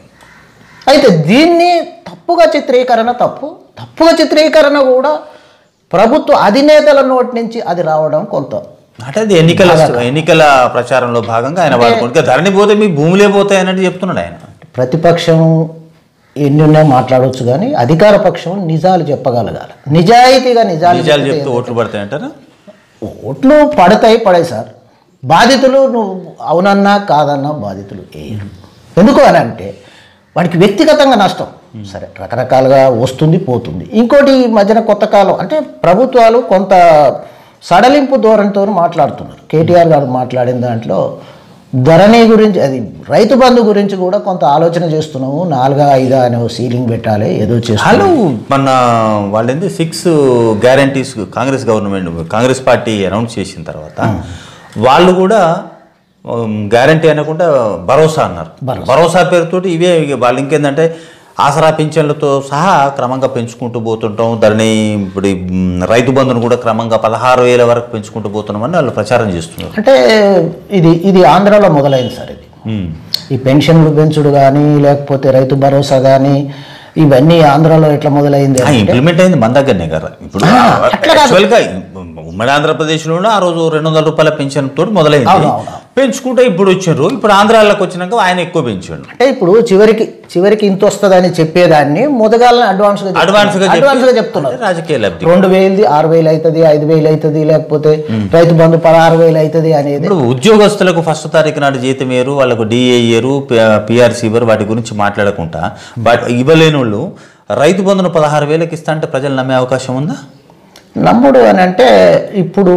అయితే దీన్ని తప్పుగా చిత్రీకరణ తప్పు తప్పుగా చిత్రీకరణ కూడా ప్రభుత్వ అధినేతల నోటి నుంచి అది రావడం కొంత అంటే అది ఎన్నికల ఎన్నికల ప్రచారంలో భాగంగా ఆయన వాడుకుంటే ధరణి పోతే మీ భూములే పోతాయి అన్నట్టు చెప్తున్నాడు ఆయన ప్రతిపక్షం ఎన్ని ఉన్నాయి మాట్లాడవచ్చు కానీ అధికార పక్షం నిజాలు చెప్పగలగాలి నిజాయితీగా నిజాలు నిజాలు చెప్తే చెప్తే ఓట్లు పడతాయి అంటారా ఓట్లు పడతాయి పడాయి సార్ బాధితులు నువ్వు అవునన్నా కాదన్నా బాధితులు వేయరు ఎందుకు అని అంటే వాడికి వ్యక్తిగతంగా నష్టం సరే రకరకాలుగా వస్తుంది పోతుంది ఇంకోటి ఈ మధ్యన కొత్త కాలం అంటే ప్రభుత్వాలు కొంత సడలింపు ధోరణితో మాట్లాడుతున్నారు కేటీఆర్ గారు మాట్లాడిన దాంట్లో ధరణి గురించి అది రైతు బంధు గురించి కూడా కొంత ఆలోచన చేస్తున్నాము నాలుగా ఐదా అనే ఓ సీలింగ్ పెట్టాలి ఏదో చేస్తాను వాళ్ళు మన వాళ్ళేంది six guarantees Congress government Congress party announce చేసిన తర్వాత వాళ్ళు కూడా గ్యారంటీ అనకుండా భరోసా అన్నారు భరోసా పేరుతోటి ఇవే ఇక వాళ్ళు ఇంకేందంటే ఆసరా పింఛన్లతో సహా క్రమంగా పెంచుకుంటూ పోతుంటాం ధరణి ఇప్పుడు ఈ, మ్, రైతు బంధును కూడా క్రమంగా పదహారు వేల వరకు పెంచుకుంటూ పోతున్నామని వాళ్ళు ప్రచారం చేస్తున్నారు అంటే ఇది ఇది ఆంధ్రాలో మొదలైంది సార్ ఇది మ్. ఈ పెన్షన్లు పెంచుడు కానీ లేకపోతే రైతు భరోసా కానీ ఇవన్నీ ఆంధ్రాలో ఎట్లా మొదలైంది ఆ, ఇంప్లిమెంట్ అయింది మన దగ్గరనే కదా ఇప్పుడు అట్లా కాదు. యాక్చువల్గా ఉమ్మడి ఆంధ్రప్రదేశ్లో ఆ రోజు రెండు వందల రూపాయల పెన్షన్ తోటి మొదలైంది అవును, అవును. పెంచుకుంటే ఇప్పుడు వచ్చిండ్రు ఇప్పుడు ఆంధ్రాలోకి వచ్చినాక ఆయన ఎక్కువ పెంచాడు అంటే ఇప్పుడు చివరికి చివరికి ఇంత వస్తుందని చెప్పేదాన్ని మొదగాలని అడ్వాన్స్ గా అడ్వాన్స్ గా చెప్పి- అడ్వాన్స్ గా చెప్తున్నారు అదే రాజకీయ లబ్ధి రెండు వేలది ఆరు వేలు అవుతుంది ఐదు వేలు అవుతుంది లేకపోతే రైతు బంధు పదహారు వేలు అవుతుంది అనేది ఇప్పుడు ఉద్యోగస్తులకు ఫస్ట్ తారీఖు నాడు జీతం వేరు వాళ్ళకు డిఏ ఇయ్యరు పిఆర్సీ ఇవ్వరు వాటి గురించి మాట్లాడకుండా బట్ ఇవ్వలేని వాళ్ళు రైతు బంధును పదహారు వేలకు ఇస్తా అంటే ప్రజలు నమ్మే అవకాశం ఉందా నమ్ముడు అని అంటే ఇప్పుడు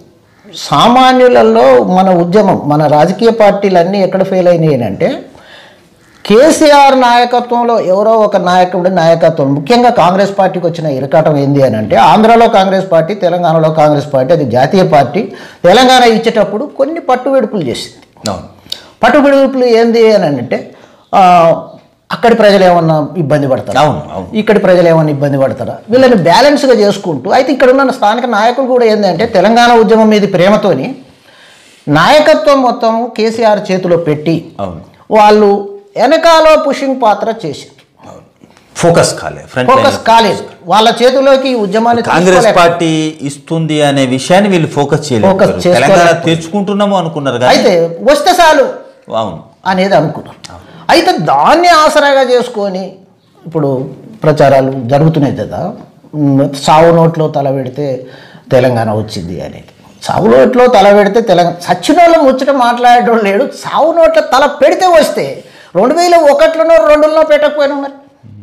సామాన్యులలో మన ఉద్యమం మన రాజకీయ పార్టీలన్నీ ఎక్కడ ఫెయిల్ అయినాయి అని అంటే కేసీఆర్ నాయకత్వంలో ఎవరో ఒక నాయకుడి నాయకత్వం ముఖ్యంగా కాంగ్రెస్ పార్టీకి వచ్చిన ఇరకాటం ఏంది అని అంటే ఆంధ్రాలో కాంగ్రెస్ పార్టీ తెలంగాణలో కాంగ్రెస్ పార్టీ అది జాతీయ పార్టీ తెలంగాణ ఇచ్చేటప్పుడు కొన్ని పట్టు విడుపులు చేసింది అవును పట్టు విడుపులు ఏంది అని అంటే ఆ, అక్కడి ప్రజలు ఏమన్నా ఇబ్బంది పడతారు అవును అవును ఇక్కడి ప్రజలు ఏమైనా ఇబ్బంది పడతారా వీళ్ళని బ్యాలెన్స్గా చేసుకుంటూ అయితే ఇక్కడ ఉన్న స్థానిక నాయకులు కూడా ఏంటంటే తెలంగాణ ఉద్యమం మీద ప్రేమతోని నాయకత్వం మొత్తం కేసీఆర్ చేతిలో పెట్టి అవును వాళ్ళు వెనకాల పుషింగ్ పాత్ర చేసింది ఫోకస్ కాలే ఫ్రంట్ ఫోకస్ కాలేదు వాళ్ళ చేతిలోకి ఈ ఉద్యమాన్ని కాంగ్రెస్ తీసుకోలేక- పార్టీ ఇస్తుంది అనే విషయాన్ని వీళ్ళు ఫోకస్ చేయలేదు Focus చేసుకోలేకపోయారు. తెలంగాణ తెచ్చుకుంటున్నాము అనుకున్నారు కానీ అయితే వస్తే చాలు అవును అనేది అనుకున్నారు అయితే దాన్ని ఆసరాగా చేసుకొని ఇప్పుడు ప్రచారాలు జరుగుతున్నాయి కదా ఉమ్, సావు నోట్లో తల పెడితే తెలంగాణ వచ్చింది అనేది సావు నోట్లో తల పెడితే తెలంగాణ సచ్చిన వాళ్ళు ముచ్చట మాట్లాడడం లేడు సావు నోట్లో తల పెడితే వస్తే రెండు వేల ఒకటిలోనో రెండులో పెట్టకపోయినా మరి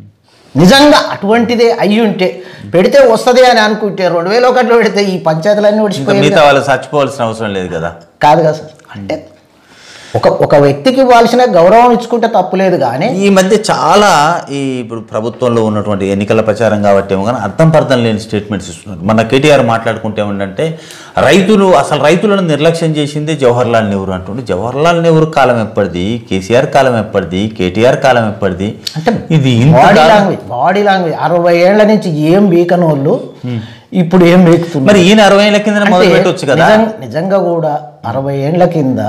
నిజంగా అటువంటిదే అయ్యి ఉంటే పెడితే వస్తుంది అని అనుకుంటే రెండు వేల ఒకటిలో పెడితే ఈ పంచాయతీలన్నీ ఇంకా ఒడిచిపోయింది మిగతా వాళ్ళు చచ్చిపోవాల్సిన అవసరం లేదు కదా కాదు కదా సార్ అంటే ఒక ఒక వ్యక్తికి ఇవ్వాల్సిన గౌరవం ఇచ్చుకుంటే తప్పులేదు కానీ ఈ మధ్య చాలా ఈ ఇప్పుడు ప్రభుత్వంలో ఉన్నటువంటి ఎన్నికల ప్రచారం కాబట్టి ఏమో కానీ అర్థం పర్థం లేని స్టేట్మెంట్స్ ఇస్తున్నారు మన కేటీఆర్ మాట్లాడుకుంటే ఏమంటే రైతులు అసలు రైతులను నిర్లక్ష్యం చేసిందే జవహర్ లాల్ నెహ్రూ అంటుండే జవహర్ లాల్ నెహ్రూ కాలం ఎప్పటిది కేసీఆర్ కాలం ఎప్పటిది కేటీఆర్ కాలం ఎప్పటిది అంటే ఇది ఇంత బాడీ దారుణం. లాంగ్వేజ్ బాడీ లాంగ్వేజ్ అరవై ఏళ్ల నుంచి ఏం బీకని వాళ్ళు ఇప్పుడు ఏం బీకుతున్నారు మరి ఈయన అరవై ఏళ్ళ కింద మొదలు అంటే పెట్టవచ్చు కదా నిజం- నిజంగా కూడా అరవై ఏండ్ల కింద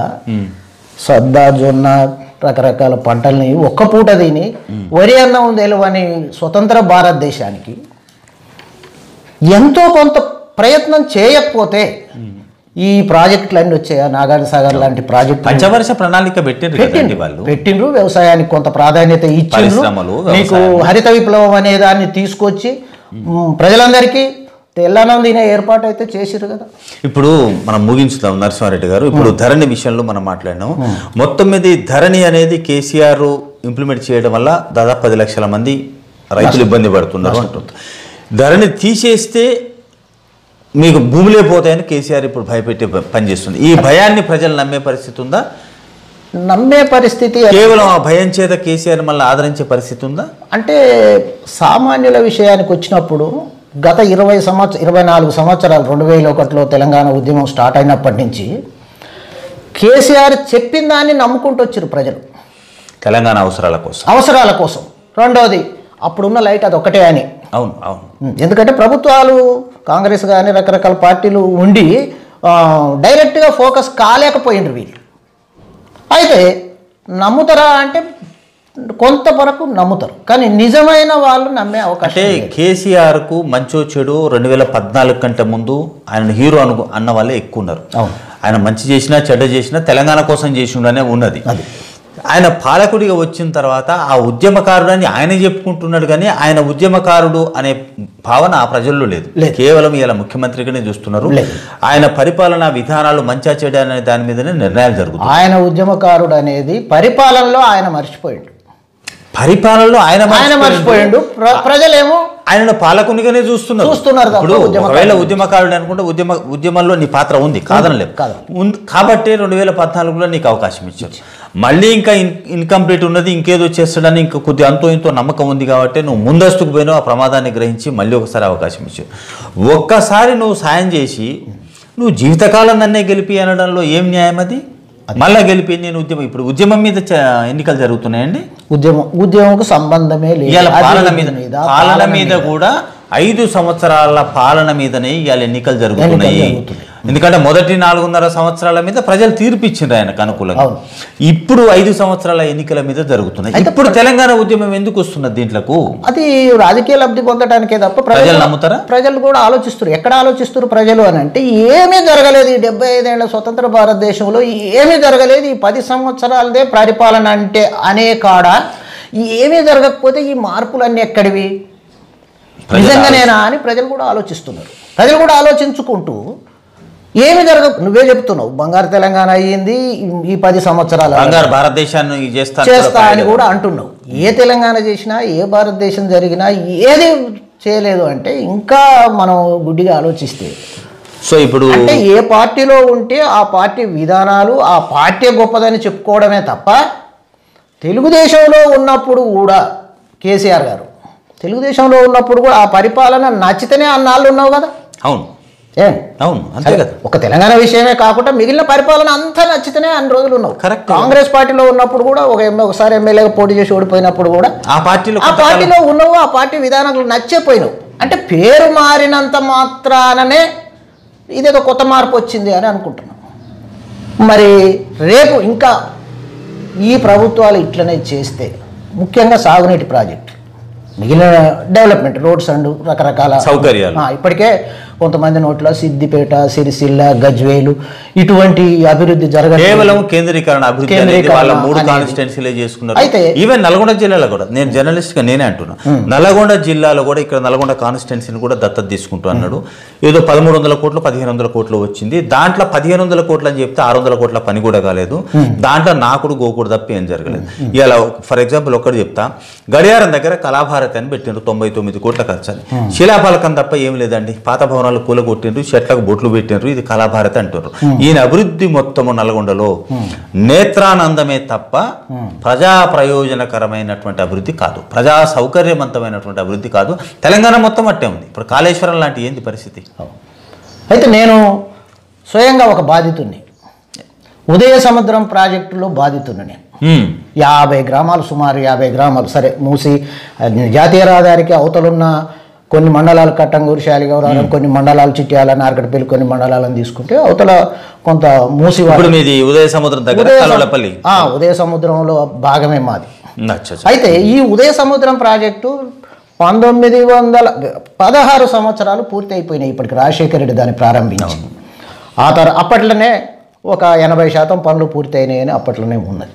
సద్ద జొన్న రకరకాల పంటల్ని ఒక్క పూట తిని వరి అన్నం తెలివని స్వతంత్ర భారతదేశానికి ఎంతో కొంత ప్రయత్నం చేయకపోతే ఈ ప్రాజెక్టులు అన్నీ వచ్చాయా నాగార్జున సాగర్ లాంటి ప్రాజెక్టు పంచవర్ష ప్రణాళిక పెట్టారు కదండి వాళ్ళు పెట్టిండ్రు వ్యవసాయానికి కొంత ప్రాధాన్యత ఇచ్చిండ్రు పరిశ్రమలు, నీకు వ్యవసాయం. హరిత విప్లవం అనే దాన్ని తీసుకొచ్చి మ్, ప్రజలందరికీ తెల్లనం తినే ఏర్పాటు అయితే చేసిరు కదా ఇప్పుడు మనం ముగించుదాం నరసింహారెడ్డి గారు ఇప్పుడు ధరణి విషయంలో మనం మాట్లాడినాం మొత్తం మీద ఈ ధరణి అనేది కేసీఆర్ ఇంప్లిమెంట్ చేయడం వల్ల దాదాపు పది లక్షల మంది రైతులు ఇబ్బంది పడుతున్నారు అంటుంది ధరణి తీసేస్తే మీకు భూములే పోతాయని కేసీఆర్ ఇప్పుడు భయపెట్టి ప- పనిచేస్తుంది ఈ భయాన్ని ప్రజలు నమ్మే పరిస్థితి ఉందా నమ్మే పరిస్థితి కేవలం ఆ భయం చేత కేసీఆర్ మళ్ళీ ఆదరించే పరిస్థితి ఉందా అంటే సామాన్యుల విషయానికి వచ్చినప్పుడు గత ఇరవై సంవత్సర ఇరవై నాలుగు సంవత్సరాలు రెండు వేల ఒకటిలో తెలంగాణ ఉద్యమం స్టార్ట్ అయినప్పటి నుంచి కేసీఆర్ చెప్పిన దాన్ని నమ్ముకుంటూ వచ్చారు ప్రజలు తెలంగాణ అవసరాల కోసం అవసరాల కోసం రెండోది అప్పుడున్న లైట్ అది ఒకటే అని అవును అవును ఎందుకంటే ప్రభుత్వాలు కాంగ్రెస్ కానీ రకరకాల పార్టీలు ఉండి ఆ, డైరెక్ట్గా ఫోకస్ కాలేకపోయిండ్రు వీళ్ళు అయితే నమ్ముతారా అంటే కొంతవరకు నమ్ముతారు కానీ నిజమైన వాళ్ళు నమ్మే అవకాశం అంటే కేసీఆర్కు మంచో చెడు రెండు వేల పద్నాలుగు కంటే ముందు ఆయన హీరో అను అన్న వాళ్ళే ఎక్కువ ఉన్నారు అవును. ఆయన మంచి చేసినా చెడ్డ చేసినా తెలంగాణ కోసం చేసిండనే ఉన్నది అది. ఆయన పాలకుడిగా వచ్చిన తర్వాత ఆ ఉద్యమకారుడు అని ఆయన చెప్పుకుంటున్నాడు కానీ ఆయన ఉద్యమకారుడు అనే భావన ఆ ప్రజల్లో లేదు లేదు. కేవలం ఇలా ముఖ్యమంత్రిగానే చూస్తున్నారు లేదు. ఆయన పరిపాలనా విధానాలు మంచా చెడు అనే దాని మీదనే నిర్ణయాలు జరుగుతాయి ఆయన ఉద్యమకారుడు అనేది పరిపాలనలో ఆయన మర్చిపోయాడు పరిపాలనలో ఆయన ఆయన మర్చిపోయిండు. మర్చిపోయాడు ప్ర- ప్రజలేమో ఆయనను పాలకునిగానే చూస్తున్నారు చూస్తున్నారు తప్ప ఇప్పుడు ఉద్యమకారుడు ఒకవేళ ఉద్యమకారుడు అనుకుంటే ఉద్యమ ఉద్యమంలో నీ పాత్ర ఉంది కాదనలేదు కాదు. ఉంది కాబట్టి రెండు వేల పద్నాలుగులో నీకు అవకాశం ఇచ్చారు మళ్ళీ ఇంకా ఇన్ ఇన్కంప్లీట్ ఉన్నది ఇంకేదో చేస్తాడని ఇంకా కొద్ది అంతో ఇంతో నమ్మకం ఉంది కాబట్టి నువ్వు ముందస్తుకు పోయినావు ఆ ప్రమాదాన్ని గ్రహించి మళ్ళీ ఒకసారి అవకాశం ఇచ్చావు ఒక్కసారి నువ్వు సాయం చేసి నువ్వు జీవితకాలం నన్నే గెలిపి అనడంలో ఏం న్యాయం అది మళ్ళా గెలిపి నేను ఉద్యమం ఇప్పుడు ఉద్యమం మీద చ- ఎన్నికలు జరుగుతున్నాయండి ఉద్యమం ఉద్యమంకు సంబంధమే లేదు ఇవాళ పాలన అభివృద్ధి మీద పాలన మీద కూడా ఐదు సంవత్సరాల పాలన మీదనే ఇవాళ ఎన్నికలు జరుగుతున్నాయి ఎన్నికలు జరుగుతున్నాయి. ఎందుకంటే మొదటి నాలుగున్నర సంవత్సరాల మీద ప్రజలు తీర్పు ఇచ్చిండ్రు ఆయనకు అనుకూలంగా అవును. ఇప్పుడు ఐదు సంవత్సరాల ఎన్నికల మీద జరుగుతున్నాయి ఇప్పుడు తెలంగాణ ఉద్యమం ఎందుకు వస్తున్నది దీంట్లకు అది రాజకీయ లబ్ధి పొందడానికే తప్ప ప్రజలు నమ్ముతారా? ప్రజలు కూడా ఆలోచిస్తారు ఎక్కడ ఆలోచిస్తారు ప్రజలు అని అంటే ఏమీ జరగలేదు ఈ డెబ్బై ఐదేళ్ల స్వతంత్ర భారతదేశంలో ఏమీ జరగలేదు ఈ పది సంవత్సరాలదే పరిపాలన అంటే అనే కాడ ఈ ఏమీ జరగకపోతే ఈ మార్పులన్నీ ఎక్కడివి ప్రజలు నిజంగానేనా అని ప్రజలు కూడా ఆలోచిస్తున్నారు ప్రజలు కూడా ఆలోచించుకుంటూ ఏమి జరగ నువ్వే చెప్తున్నావు బంగారు తెలంగాణ అయ్యింది ఈ- ఈ పది సంవత్సరాల బంగారు భారతదేశాన్ని చేస్తా చేస్తా అని కూడా అంటున్నావు ఏ తెలంగాణ చేసినా ఏ భారతదేశం జరిగినా ఏది చేయలేదు అంటే ఇంకా మనం గుడ్డిగా ఆలోచిస్తే సో ఇప్పుడు అంటే ఏ పార్టీలో ఉంటే ఆ పార్టీ విధానాలు ఆ పార్టీ గొప్పదని చెప్పుకోవడమే తప్ప తెలుగుదేశంలో ఉన్నప్పుడు కూడా కేసీఆర్ గారు తెలుగుదేశంలో ఉన్నప్పుడు కూడా ఆ పరిపాలన నచ్చితేనే అన్నాళ్ళు ఉన్నావు కదా అవును ఏం అవును అంతే కదా ఒక తెలంగాణ విషయమే కాకుండా మిగిలిన పరిపాలన అంతా నచ్చితేనే అన్ని రోజులు ఉన్నావు Correct. కాంగ్రెస్ పార్టీలో ఉన్నప్పుడు కూడా ఒక ఎమ్మె- ఒకసారి ఎమ్మెల్యేగా పోటీ చేసి ఓడిపోయినప్పుడు కూడా ఆ పార్టీలో ఆ కొంతకాలం- పార్టీలో ఉన్నావు ఆ పార్టీ విధానాలు నచ్చేపోయినావు అంటే పేరు మారినంత మాత్రాననే ఇదేదో కొత్త మార్పు వచ్చింది అని అనుకుంటున్నాం మరి రేపు ఇంకా ఈ ప్రభుత్వాలు ఇట్లనే చేస్తే ముఖ్యంగా సాగునీటి ప్రాజెక్టు మిగిలిన డెవలప్మెంట్ రోడ్స్ అండ్ రకరకాల సౌకర్యాలు. ఆ, ఇప్పటికే కొంతమంది నోట్ల సిద్దిపేట సిరిసిల్ల గజ్వేలు ఇటువంటి అభివృద్ధి జరగదు కేవలం కేంద్రీకరణ అభివృద్ధి అనేది కేంద్రీకరణ వాళ్ళ మూడు అనేది. కాన్స్టిట్యున్సీలే చేసుకున్నారు అయితే- ఈవెన్ నల్గొండ జిల్లాలో కూడా నేను జర్నలిస్ట్ గా నేనే అంటున్నా నల్గొండ జిల్లాలో కూడా ఇక్కడ నల్గొండ కాన్స్టిట్యున్సీని కూడా దత్తత తీసుకుంటూ అన్నాడు ఏదో పదమూడు వందల కోట్లు పదిహేను వందల కోట్లు వచ్చింది దాంట్లో పదిహేను వందల కోట్లు అని చెప్తే ఆరు వందల కోట్ల పని కూడా కాలేదు దాంట్లో నాకుడు గోకుడు తప్ప ఏం జరగలేదు ఇలా ఫర్ ఎగ్జాంపుల్ ఒక్కటి చెప్తా గడియారం దగ్గర కళాభారతి అని పెట్టిండ్రు తొంభై తొమ్మిది కోట్ల ఖర్చు అని శిలాఫలకం తప్ప ఏం లేదండి పాత భవనాలు కూలగొట్టిండ్రు చెట్లకు బొట్లు పెట్టిండ్రు ఇది కళాభారతి అంటారు ఈయన అభివృద్ధి మొత్తము నల్గొండలో నేత్రానందమే తప్ప ప్రజా ప్రయోజనకరమైనటువంటి అభివృద్ధి కాదు ప్రజా సౌకర్యవంతమైనటువంటి అభివృద్ధి కాదు తెలంగాణ మొత్తం అట్టే ఉంది ఇప్పుడు కాళేశ్వరం లాంటి ఏంది పరిస్థితి అయితే నేను స్వయంగా ఒక బాధితుడిని ఉదయ సముద్రం ప్రాజెక్టులో బాధితుడిని నేను హ్మ్. యాభై గ్రామాలు సుమారు యాభై గ్రామాలు సరే మూసి అది జాతీయ రహదారికి అవతలున్న కొన్ని మండలాలు కట్టంగూరు శాలిగౌరవం కొన్ని మండలాలు చిట్యాల నార్కటపల్లి కొన్ని మండలాలను తీసుకుంటే అవతల కొంత మూసి వారి- ఇప్పుడు మీది ఉదయ సముద్రం దగ్గర ఉదయ సము- కలవలపల్లి ఆ, ఉదయ సముద్రంలో భాగమే మాది అచ్చా అచ్చా. అయితే ఈ ఉదయ సముద్రం ప్రాజెక్టు పంతొమ్మిది వందల పదహారు సంవత్సరాలు పూర్తి అయిపోయినాయి ఇప్పటికి రాజశేఖర రెడ్డి దాన్ని ప్రారంభించి ఆ తర అప్పట్లోనే ఒక ఎనభై శాతం పనులు పూర్తయినాయని అప్పట్లోనే ఉన్నది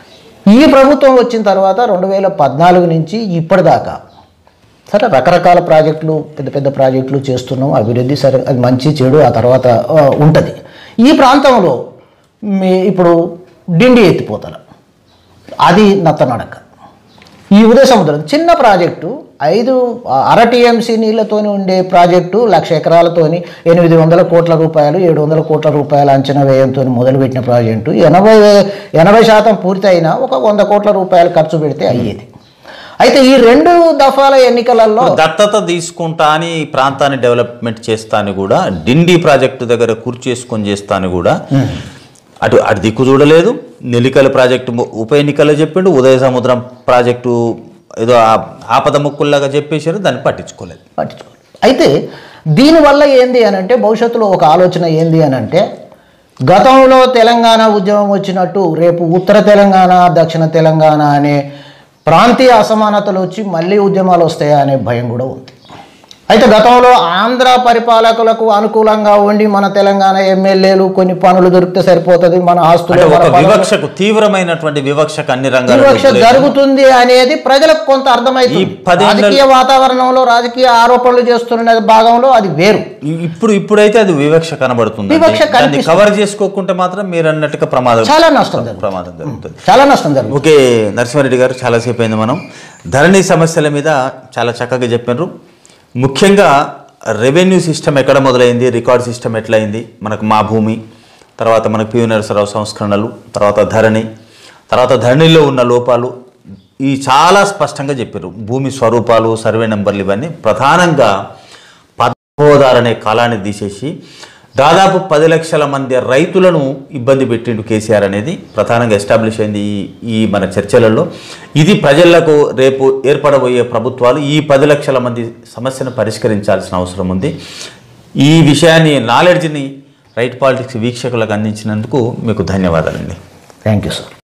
ఈ ప్రభుత్వం వచ్చిన తర్వాత రెండు వేల పద్నాలుగు నుంచి ఇప్పటిదాకా సరే రకరకాల ప్రాజెక్టులు పెద్ద పెద్ద ప్రాజెక్టులు చేస్తున్నాం అభివృద్ధి సరే అది మంచి చెడు ఆ తర్వాత ఉంటుంది ఈ ప్రాంతంలో మీ ఇప్పుడు డిండి ఎత్తిపోతల అది నత్తనడక ఈ ఉదయ సముద్రం చిన్న ప్రాజెక్టు ఐదు అర టీఎంసీ నీళ్లతోని ఉండే ప్రాజెక్టు లక్ష ఎకరాలతోని ఎనిమిది వందల కోట్ల రూపాయలు ఏడు వందల కోట్ల రూపాయల అంచనా వ్యయంతో మొదలుపెట్టిన ప్రాజెక్టు ఎనభై ఎనభై శాతం పూర్తయినా ఒక వంద కోట్ల రూపాయలు ఖర్చు పెడితే అయ్యేది అయితే ఈ రెండు దఫాల ఎన్నికలలో దత్తత తీసుకుంటా అని ఈ ప్రాంతాన్ని డెవలప్మెంట్ చేస్తా అని కూడా డిండి ప్రాజెక్టు దగ్గర కూర్చేసుకొని చేస్తా అని కూడా అటు అటు దిక్కు చూడలేదు నెల్లికల ప్రాజెక్టు ము- ఉప ఎన్నికల్లో చెప్పిండు ఉదయ సముద్రం ప్రాజెక్టు ఏదో ఆ- ఆపద ముక్కుల్లాగా చెప్పేశారు దాన్ని పట్టించుకోలేదు పట్టించుకోవాలి అయితే దీనివల్ల ఏంది అని అంటే భవిష్యత్తులో ఒక ఆలోచన ఏంది అని అంటే గతంలో తెలంగాణ ఉద్యమం వచ్చినట్టు రేపు ఉత్తర తెలంగాణ దక్షిణ తెలంగాణ అనే ప్రాంతీయ అసమానతలు వచ్చి మళ్ళీ ఉద్యమాలు వస్తాయా అనే భయం కూడా ఉంది అయితే గతంలో ఆంధ్ర పరిపాలకులకు అనుకూలంగా ఉండి మన తెలంగాణ ఎమ్మెల్యేలు కొన్ని పనులు దొరికితే సరిపోతుంది మన ఆస్తులు అంటే మన ఒక పనులు- వివక్షకు తీవ్రమైనటువంటి వివక్షకు అన్ని రంగాలు వివక్ష జరుగుతుంది అనేది ప్రజలకు కొంత అర్థమైంది ఈ పదేళ్ల- రాజకీయ వాతావరణంలో రాజకీయ ఆరోపణలు చేస్తున్న భాగంలో అది వేరు ఇప్పుడు ఇప్పుడైతే అది వివక్ష కనబడుతుంది వివక్ష దాన్ని కనిపిస్తుంది. కవర్ చేసుకోకుంటే మాత్రం మీరు అన్నట్టుగా ప్రమాదం చాలా నష్టం జరుగుతుంది ప్రమాదం జరుగుతుంది చాలా నష్టం జరుగుతుంది ఓకే నరసింహారెడ్డి గారు చాలాసేపు అయింది మనం ధరణి సమస్యల మీద చాలా చక్కగా చెప్పినారు ముఖ్యంగా రెవెన్యూ సిస్టమ్ ఎక్కడ మొదలైంది రికార్డ్ సిస్టమ్ ఎట్లయింది మనకు మా భూమి తర్వాత మనకు పివి నరసరావు సంస్కరణలు తర్వాత ధరణి తర్వాత ధరణిలో ఉన్న లోపాలు ఈ చాలా స్పష్టంగా చెప్పారు భూమి స్వరూపాలు సర్వే నెంబర్లు ఇవన్నీ ప్రధానంగా పదోదారు అనే కాలాన్ని తీసేసి దాదాపు పది లక్షల మంది రైతులను ఇబ్బంది పెట్టిండు కేసీఆర్ అనేది ప్రధానంగా ఎస్టాబ్లిష్ అయింది ఈ ఈ మన చర్చలలో ఇది ప్రజలకు రేపు ఏర్పడబోయే ప్రభుత్వాలు ఈ పది లక్షల మంది సమస్యను పరిష్కరించాల్సిన అవసరం ఉంది ఈ విషయాన్ని నాలెడ్జ్ని రైట్ పాలిటిక్స్ వీక్షకులకు అందించినందుకు మీకు ధన్యవాదాలండి థ్యాంక్ యూ సార్